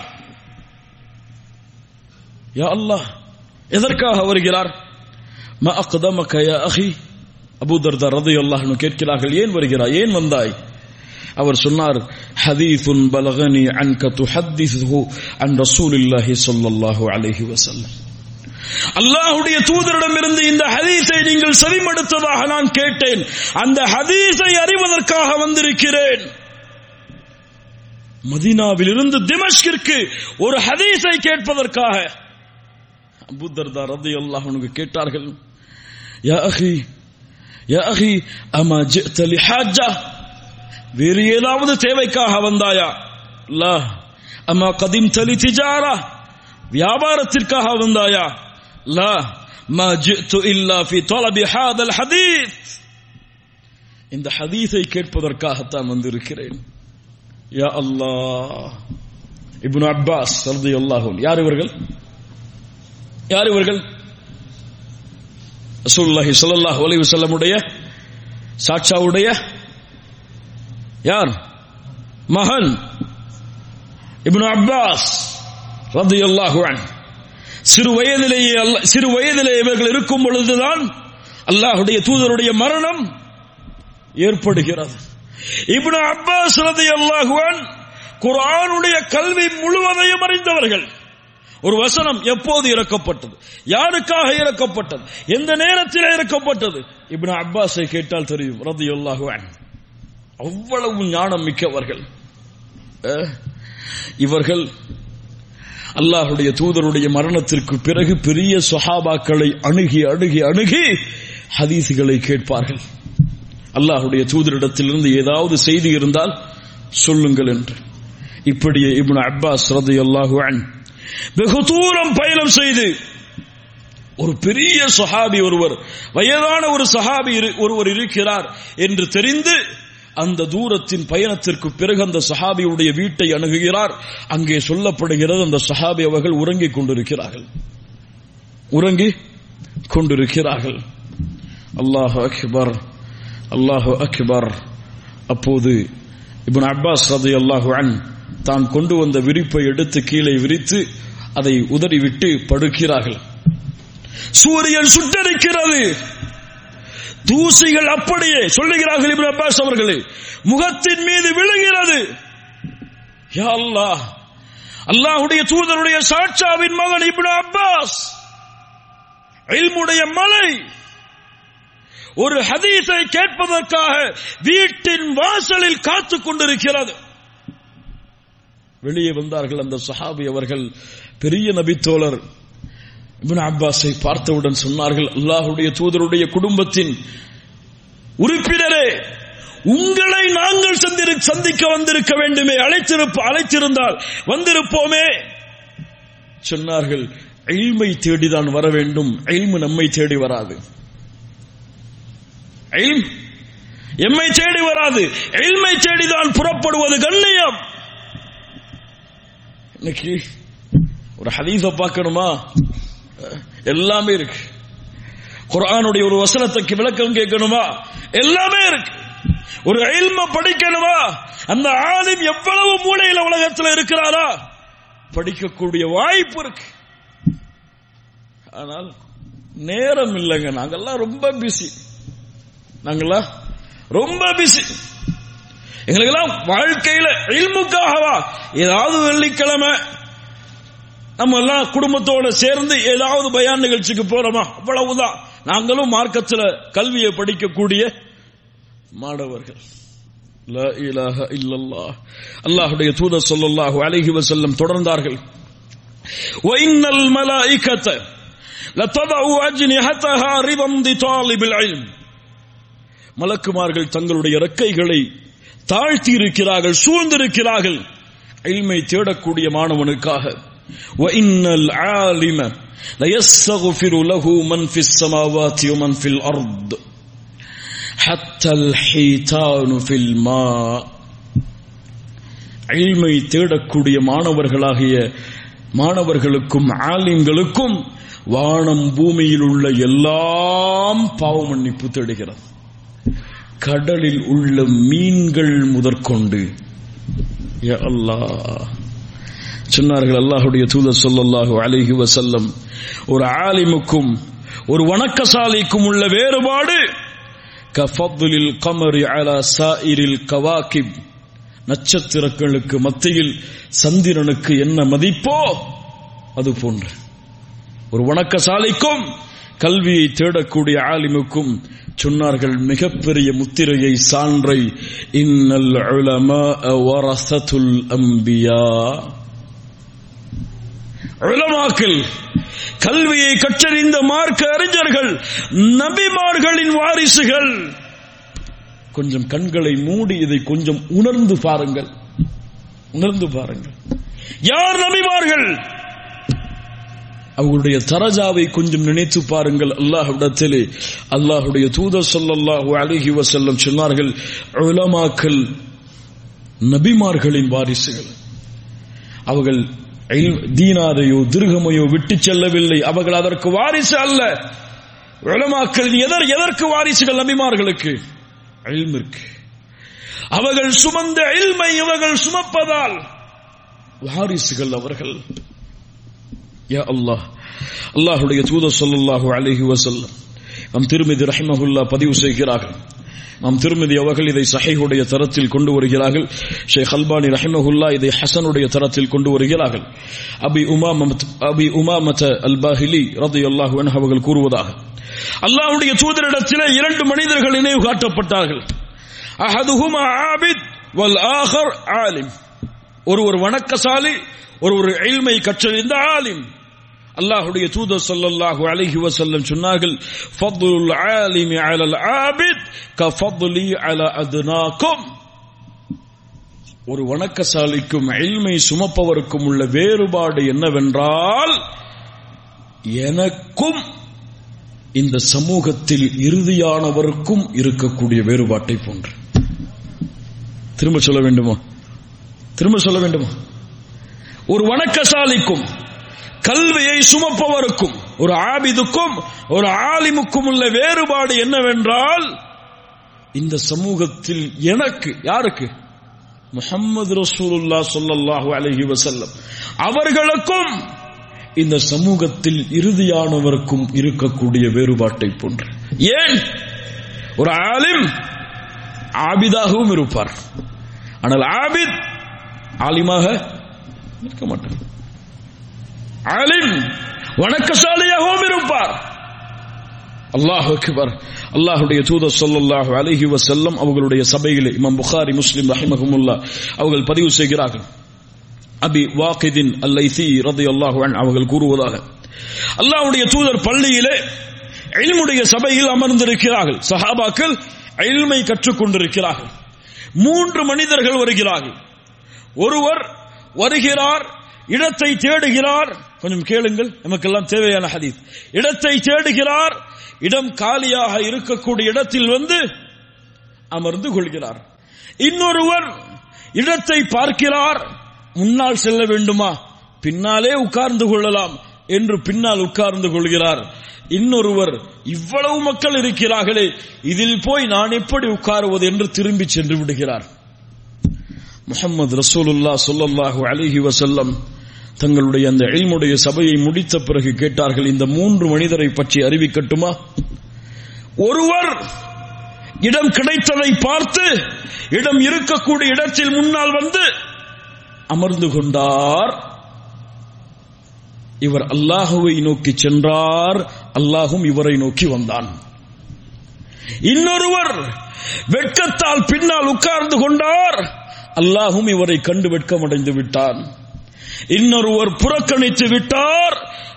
யா அல்லாஹ் எதற்காக வருகிறார் ம அக்தமக யா அஹி அபூ தர்தா ரலியல்லாஹு அன்ஹு கேட்கிறார்கள் ஏன் வருகிறாய் ஏன் வந்தாய் அவர் சொன்னார் ஹதீசுன் பலகனி அன்க துஹத்திஸுஹு அன் ரசூலில்லாஹி ஸல்லல்லாஹு அலைஹி வஸல்லம் அல்லாஹ்வுடைய தூதரிடமிருந்து இந்த ஹதீஸை நீங்கள் செவிமடுத்ததாக நான் கேட்டேன் அந்த ஹதீஸை அறிவதற்காக வந்திருக்கிறேன் மதீனாவிலிருந்து திமஷ்கிற்கு ஒரு ஹதீஸை கேட்பதற்காக அபுதர்தா ரதி அல்லாஹ் கேட்டார்கள் யா அஹி யா அஹி அமா ஜிஅத லிஹாஜா வேறு ஏதாவது தேவைக்காக வந்தாயா லா அமா கதிம்த லிதிஜாரா வியாபாரத்திற்காக வந்தாயா லா ما جئت إلا في طلب هذا الحديث இந்த ஹதீஸை கேட்பதற்காகத்தான் வந்திருக்கிறேன் யா அல்லாஹ் இப்னு அப்பாஸ் ரலியல்லாஹு யார் இவர்கள் யார் இவர்கள் ரசூலுல்லாஹி ஸல்லல்லாஹு அலைஹி வஸல்லமுடைய சாட்சாவுடைய யார் மகன் இப்னு அப்பாஸ் ரலியல்லாஹு அன்ஹு சிறு வயதிலேயே சிறு வயதிலே இவர்கள் இருக்கும் பொழுதுதான் அல்லாஹுடைய தூதருடைய மரணம் ஏற்படுகிறது இப்னு அப்பாஸ் ரலியல்லாஹு அன்ஹு குர்ஆனுடைய கல்வி முழுவதையும் அறிந்தவர்கள் ஒரு வசனம் எப்போது இறக்கப்பட்டது யாருக்காக இறக்கப்பட்டது எந்த நேரத்தில் இறக்கப்பட்டது இப்னு அப்பாஸை கேட்டால் தெரியும் ரதியுல்லாஹு அவ்வளவு ஞானம் மிக்கவர்கள் இவர்கள் அல்லாஹுடைய தூதருடைய மரணத்திற்கு பிறகு பெரிய சொஹாபாக்களை அணுகி அணுகி அணுகி ஹதீசுகளை கேட்பார்கள் அல்லாஹுடைய தூதரிடத்திலிருந்து ஏதாவது செய்தி இருந்தால் சொல்லுங்கள் என்று இப்படியே இப்னு அப்பாஸ் ரதியுல்லாஹு அன் வெகு தூரம் பயணம் செய்து ஒரு பெரிய சஹாபி ஒருவர் வயதான ஒரு சஹாபி ஒருவர் இருக்கிறார் என்று தெரிந்து அந்த தூரத்தின் பயணத்திற்கு பிறகு அந்த சஹாபியுடைய வீட்டை அணுகுகிறார் அங்கே சொல்லப்படுகிறது அந்த சஹாபி அவர்கள் உறங்கிக் கொண்டிருக்கிறார்கள் உறங்கி கொண்டிருக்கிறார்கள் அல்லாஹு அக்பர் அல்லாஹு அக்பர் அப்போது இப்னு அப்பாஸ் ரதி அல்லாஹு அன் தான் கொண்டு வந்த விரிப்பை எடுத்து கீழே விரித்து அதை உதறிவிட்டு படுக்கிறார்கள் சூரியன் சுட்டரிக்கிறது தூசிகள் அப்படியே சொல்லுகிறார்கள் இப்னு அப்பாஸ் அவர்களே முகத்தின் மீது விழுகிறது யா அல்லாஹ் அல்லாஹ்வுடைய தூதருடைய சாட்சாவின் மகன் இப்னு அப்பாஸ் இல்முடைய மலை ஒரு ஹதீஸை கேட்பதற்காக வீட்டின் வாசலில் காத்துக் கொண்டிருக்கிறது வெளியே வந்தார்கள் அந்த சஹாபி அவர்கள் பெரிய நபித்தோழர் இப்னு அப்பாஸை பார்த்தவுடன் சொன்னார்கள் அல்லாஹுடைய தூதருடைய குடும்பத்தின் உறுப்பினரே உங்களை நாங்கள் சந்திரு- சந்திக்க வந்திருக்க வேண்டுமே அழைத்திருப்ப அழைத்திருந்தால் வந்திருப்போமே சொன்னார்கள் எல்மை தேடிதான் வர வேண்டும் எல்மு நம்மை தேடி வராது இல்ம் எம்மை தேடி வராது எல்மை தேடிதான் புறப்படுவது கண்ணியம் இன்னைக்கு ஒரு ஹதீஸ பார்க்கணுமா எல்லாமே இருக்கு குர்ஆனுடைய ஒரு வசனத்துக்கு விளக்கம் கேட்கணுமா எல்லாமே இருக்கு ஒரு இல்ம படிக்கணுமா அந்த ஆலிம் எவ்வளவு மூலையில உலகத்தில் இருக்கிறாரா படிக்கக்கூடிய வாய்ப்பு இருக்கு ஆனால் நேரம் இல்லைங்க நாங்கெல்லாம் ரொம்ப பிஸி நாங்கெல்லாம் ரொம்ப பிஸி எங்களுக்கெல்லாம் வாழ்க்கையில இல்முக்காகவா ஏதாவது வெள்ளிக்கிழமை நம்ம எல்லாம் குடும்பத்தோட சேர்ந்து ஏதாவது பயான் நிகழ்ச்சிக்கு போறோமா அவ்வளவுதான் நாங்களும் மார்க்கத்துல கல்வியை படிக்கக்கூடிய மாணவர்கள் லா இலாஹ இல்லல்லாஹ் அல்லாஹ்வுடைய தூதர் ஸல்லல்லாஹு அலைஹி வஸல்லம் தொடர்ந்தார்கள் وإن الملائكة لتضع أجنحتها رضا بطالب العلم மலக்குமார்கள் தங்களுடைய ரெக்கைகளை தாழ்த்தி இருக்கிறார்கள் சூழ்ந்திருக்கிறார்கள் இல்மை தேடக்கூடிய மாணவனுக்காக وإن العالم ليستغفر له من في السماوات ومن في الأرض حتى الحيتان في الماء இல்மை தேடக்கூடிய மாணவர்களாகிய மாணவர்களுக்கும் ஆலிம்களுக்கும் வானம் பூமியில் உள்ள எல்லாம் பாவ மன்னிப்பு தேடுகிறது கடலில் உள்ள மீன்கள் முதற்கொண்டு யா அல்லாஹ் சொன்னார்கள் அல்லாஹுடைய தூதர் ஸல்லல்லாஹு அலைஹி வஸல்லம் ஒரு ஆலிமுக்கும் ஒரு வணக்கசாலிக்கும் உள்ள வேறுபாடு கஃபத்லில் கமரி அலா சாயிரில் கவாகிப் நட்சத்திரங்களுக்கு மத்தியில் சந்திரனுக்கு என்ன மதிப்போ அது போன்று ஒரு வணக்கசாலிக்கும் கல்வியை தேடக்கூடிய ஆலிமுக்கும் சொன்னார்கள் மிகப்பெரிய முத்திரையை சான்றை இன்னல் உலமா வரசத்துல் அம்பியா உலமாக்கள் கல்வியை கற்றறிந்த மார்க்க அறிஞர்கள் நபிமார்களின் வாரிசுகள் கொஞ்சம் கண்களை மூடி இதை கொஞ்சம் உணர்ந்து பாருங்கள் உணர்ந்து பாருங்கள் யார் நபிமார்கள் அவர்களுடைய தரஜாவை கொஞ்சம் நினைத்து பாருங்கள் அல்லாஹ்விடத்திலே அல்லாஹுடைய தூதர் ஸல்லல்லாஹு அலைஹி வஸல்லம் சொன்னார்கள் உலமாக்கள் நபிமார்களின் வாரிசுகள் அவர்கள் இல்- தீனாரையோ திருகமையோ விட்டு செல்லவில்லை அவர்கள் அதற்கு வாரிசு அல்ல உலமாக்கள் எதர் எதற்கு வாரிசுகள் நபிமார்களுக்கு இல்மிற்கு அவர்கள் சுமந்த இல்மை இவர்கள் சுமப்பதால் வாரிசுகள் அவர்கள் யா அல்லாஹ் அல்லாஹுடைய தூதர் ஸல்லல்லாஹு அலைஹி வஸல்லம் நம் திருமிதி ரஹிமஹுல்லா பதிவு செய்கிறார்கள் நம் திருமதி அவர்கள் இதை சஹீஹுடைய தரத்தில் கொண்டு வருகிறார்கள் ஷேக் அல்பானி ரஹிமஹுல்லா இதை ஹசனுடைய தரத்தில் கொண்டு வருகிறார்கள் அபி உமாமத் அபி உமாமத அல் பாஹிலி ரலியல்லாஹு அன்ஹு அவர்கள் கூறுவதாக அல்லாஹ்வுடைய தூதரிடத்திலே இரண்டு மனிதர்கள் நினைவு காட்டப்பட்டார்கள் அஹதுஹுமா ஆபித் வல் ஆஹர் ஆலிம் ஒருவர் வணக்கசாலி ஒருவர் இல்மை கற்றறிந்த ஆலிம் அல்லாஹுடைய தூதர் ஸல்லல்லாஹு அலைஹி வஸல்லம் சொன்னார்கள் ஃபض்லுல் ஆலிமி அலல் ஆபித் கஃபض்லி அலா அத்னாக்கும் ஒரு வணக்கசாலிக்கும் இல்மை சுமப்பவருக்கும் உள்ள வேறுபாடு என்னவென்றால் எனக்கும் இந்த சமூகத்தில் இறுதியானவருக்கும் இருக்கக்கூடிய வேறுபாட்டை போன்று திரும்ப சொல்ல வேண்டுமா திரும்ப சொல்ல வேண்டுமா ஒரு வணக்கசாலிக்கும் கல்வியை சுமப்பவருக்கும் ஒரு ஆபிதுக்கும் ஒரு ஆலிமுக்கும் உள்ள வேறுபாடு என்னவென்றால் இந்த சமூகத்தில் எனக்கு யாருக்கு முஹம்மது ரசூலுல்லாஹ் ஸல்லல்லாஹு அலைஹி வஸல்லம் அவர்களுக்கும் இந்த சமூகத்தில் இறுதியானவருக்கும் இருக்கக்கூடிய வேறுபாட்டை போன்று ஏன் ஒரு ஆலிம் ஆபிதாகவும் இருப்பார் ஆனால் ஆபித் ஆலிமாக இருக்க மாட்டார் ஆலிம் வணக்கசாலியாகவும் இருப்பார் அல்லாஹ் அக்பர் அல்லாஹ்வுடைய தூதர் ஸல்லல்லாஹு அலைஹி வஸல்லம் அவர்களுடைய சபையிலே இமாம் புகாரி முஸ்லிம் ரஹிமஹுமுல்லா அவர்கள் பதிவு செய்கிறார்கள் அபி வாகிதின் அல்லைசி ரலியல்லாஹு அன்ஹு அவர்கள் கூறுவதாக அல்லாஹ்வுடைய தூதர் பள்ளியிலே இல்முடைய சபையில் அமர்ந்திருக்கிறார்கள் சஹாபாக்கள் இல்மை கற்றுக் கொண்டிருக்கிறார்கள் மூன்று மனிதர்கள் வருகிறார்கள் ஒருவர் வருகிறார் இடத்தை தேடுகிறார் கொஞ்சம் கேளுங்கள் நமக்கெல்லாம் தேவையான ஹதீஸ் இடத்தை தேடுகிறார் இடம் காலியாக இருக்கக்கூடிய இடத்தில் வந்து அமர்ந்து கொள்கிறார் இன்னொருவர் இடத்தை பார்க்கிறார் முன்னால் செல்ல வேண்டுமா பின்னாலே உட்கார்ந்து கொள்ளலாம் என்று பின்னால் உட்கார்ந்து கொள்கிறார் இன்னொருவர் இவ்வளவு மக்கள் இருக்கிறார்களே இதில் போய் நான் எப்படி உட்காருவது என்று திரும்பி சென்று விடுகிறார் முகமது ரசூலுல்லா சொல்லல்லாஹு அலிஹி வசல்லம் தங்களுடைய அந்த எல்முடைய சபையை முடித்த பிறகு கேட்டார்கள் இந்த மூன்று மனிதரை பற்றி அறிவிக்கட்டுமா ஒருவர் இடம் கிடைத்ததை பார்த்து இடம் இருக்கக்கூடிய இடத்தில் முன்னால் வந்து அமர்ந்து கொண்டார் இவர் அல்லாஹுவை நோக்கி சென்றார் அல்லாஹும் இவரை நோக்கி வந்தான் இன்னொருவர் வெட்கத்தால் பின்னால் உட்கார்ந்து கொண்டார் அல்லாஹும் இவரை கண்டு வெட்கமடைந்து விட்டான் இன்னொருவர் புறக்கணித்து விட்டார்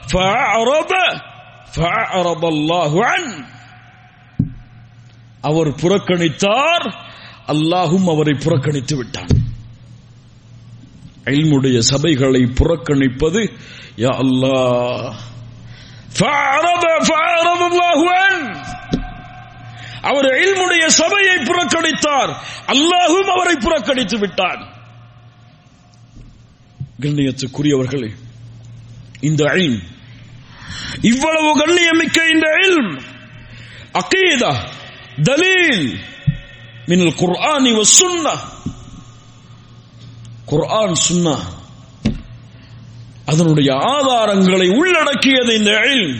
அவர் புறக்கணித்தார் அல்லாஹும் அவரை புறக்கணித்து விட்டான் இல்முடைய சபைகளை புறக்கணிப்பது யா அல்லாஹ் அவர் இல்முடைய சபையை புறக்கணித்தார் அல்லாஹும் அவரை புறக்கணித்து விட்டான் கண்ணியத்துக்குரியவர்களே இந்த ஐன் இவ்வளவு கண்ணியமிக்க இந்த இல்ம் அகீதா தலீல் மினல் குர்ஆனி வசுன்னா குர்ஆன் சுன்னா அதனுடைய ஆதாரங்களை உள்ளடக்கியது இந்த இல்ம்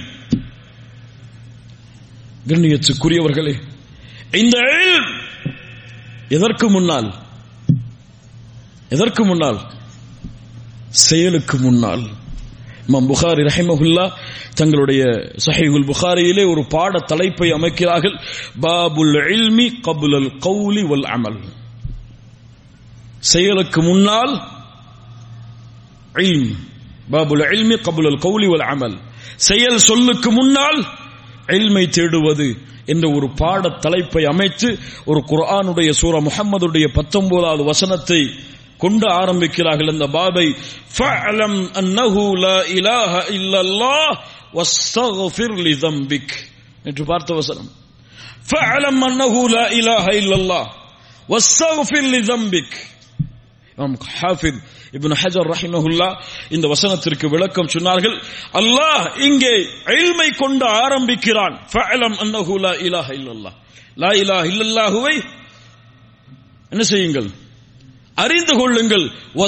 கண்ணியத்துக்குரியவர்களே இந்த இல்ம் எதற்கு முன்னால் எதற்கு முன்னால் செயலுக்கு முன்னால் இமாம் புகாரி ரஹிமஹுல்லா தங்களுடைய சஹீகுல் புகாரியிலே ஒரு பாட தலைப்பை அமைக்கிறார்கள் பாபுல் இல்மி கபுலல் கௌலி வல் அமல் செயலுக்கு முன்னால் இல்ம் பாபுல் இல்மி கபுலல் கௌலி வல் அமல் செயல் சொல்லுக்கு முன்னால் இல்மை தேடுவது என்ற ஒரு பாட தலைப்பை அமைத்து ஒரு குர்ஆனுடைய சூரா முகம்மதுடைய பத்தொன்பதாவது வசனத்தை கொண்டு ஆரம்பிக்கிறார்கள் இந்த பாபை ஃபஅலம் அன்னஹு லா இலாஹ இல்லல்லாஹ் வஸ்தக்ஃபிர் லிதம்பிக் என்று பார்த்த வசனம் ஃபஅலம் அன்னஹு லா இலாஹ இல்லல்லாஹ் வஸ்தக்ஃபிர் லிதம்பிக் இமாம் ஹாஃபித் இப்னு ஹஜர் ரஹிமஹுல்லா இந்த வசனத்திற்கு விளக்கம் சொன்னார்கள் அல்லாஹ் இங்கே இல்மை கொண்டு ஆரம்பிக்கிறான் ஃபஅலம் அன்னஹு லா இலாஹ இல்லல்லாஹ் லா இலாஹ இல்லல்லாஹுவை என்ன செய்யுங்கள் அறிந்து கொள்ளுங்கள்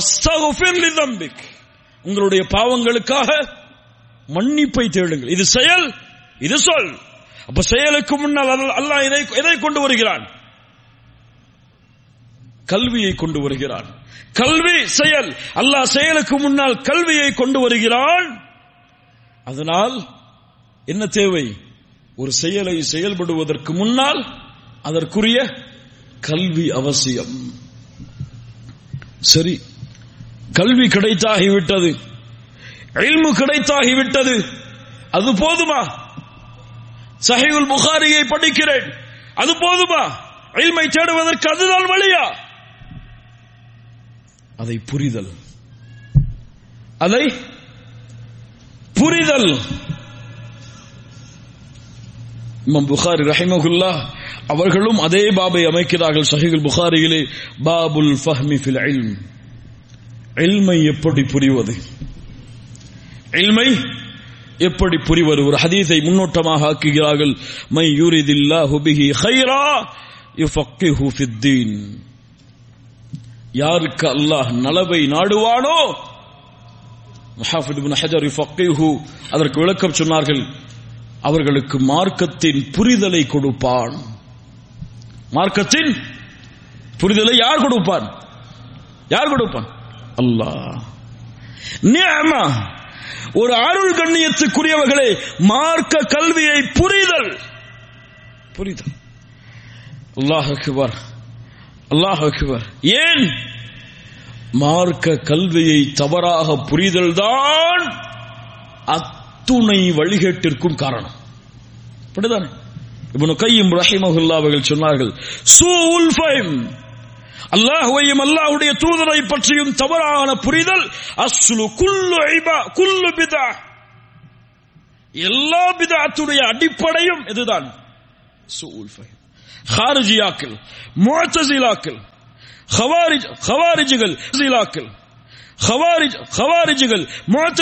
உங்களுடைய பாவங்களுக்காக மன்னிப்பை தேடுங்கள் இது செயல் இது சொல் அப்ப செயலுக்கு முன்னால் அல்லாஹ் இதை எதை கொண்டு வருகிறான் கல்வியை கொண்டு வருகிறான் கல்வி செயல் அல்லாஹ் செயலுக்கு முன்னால் கல்வியை கொண்டு வருகிறான் அதனால் என்ன தேவை ஒரு செயலை செயல்படுவதற்கு முன்னால் அதற்குரிய கல்வி அவசியம் சரி கல்வி கிடைத்தாகிவிட்டது இல்மு கிடைத்தாகிவிட்டது அது போதுமா சஹீல் புகாரியை படிக்கிறேன் அது போதுமா இல்மை தேடுவதற்கு அதுதான் வழியா அதை புரிதல் அதை புரிதல் இமாம் புகாரி ரஹிமகுல்லா அவர்களும் அதே பாபை அமைக்கிறார்கள் சஹிகுல் புகாரியிலே பாபுல் ஃபஹ்மி ஃபில் இல்ம் இல்மை எப்படி புரிவது இல்மை எப்படி புரிவது ஒரு ஹதீஸை முன்னோட்டமாக ஆக்குகிறார்கள் மை யூரிதில்லாஹு பிஹி கைரா யுஃபக்கிஹு ஃபித்தீன் யாருக்கு அல்லாஹ் நலவை நாடுவானோ முஹாஃபித் இப்னு ஹஜர் யுஃபக்கிஹு அதற்கு விளக்கம் சொன்னார்கள் அவர்களுக்கு மார்க்கத்தின் புரிதலை கொடுப்பான் மார்க்கத்தின் புரிதலை யார் கொடுப்பான் யார் கொடுப்பான் அல்லாஹ் நியமா ஒரு அருள் கண்ணியத்துக்குரியவர்களே மார்க்க கல்வியை புரிதல் புரிதல் அல்லாஹ் அக்பர் அல்லாஹ் அக்பர் ஏன் மார்க்க கல்வியை தவறாக புரிதல் தான் அத்துணை வழிகேட்டிற்கும் காரணம் அப்படிதானே இப்னு கையும் ரஹிமஹுல்லா அவர்கள் சொன்னார்கள் சூல் ஃபைம் அல்லாஹ்வையும் அல்லாஹ்வுடைய தூதரை பற்றியும் தவறான புரிதல் அஸ்லு குல்லு ஐபா குல்லு பிதா எல்லா பிதாத்துடைய அடிப்படையும் இதுதான் சூல் ஃபைம் ஹாரிஜியாக்கள் முஅத்தசிலாக்கள் ஹவாரிஜ் ஹவாரிஜுகள் ஜிலாக்கள் ஹவாரிஜ் ஹவாரிஜுகள்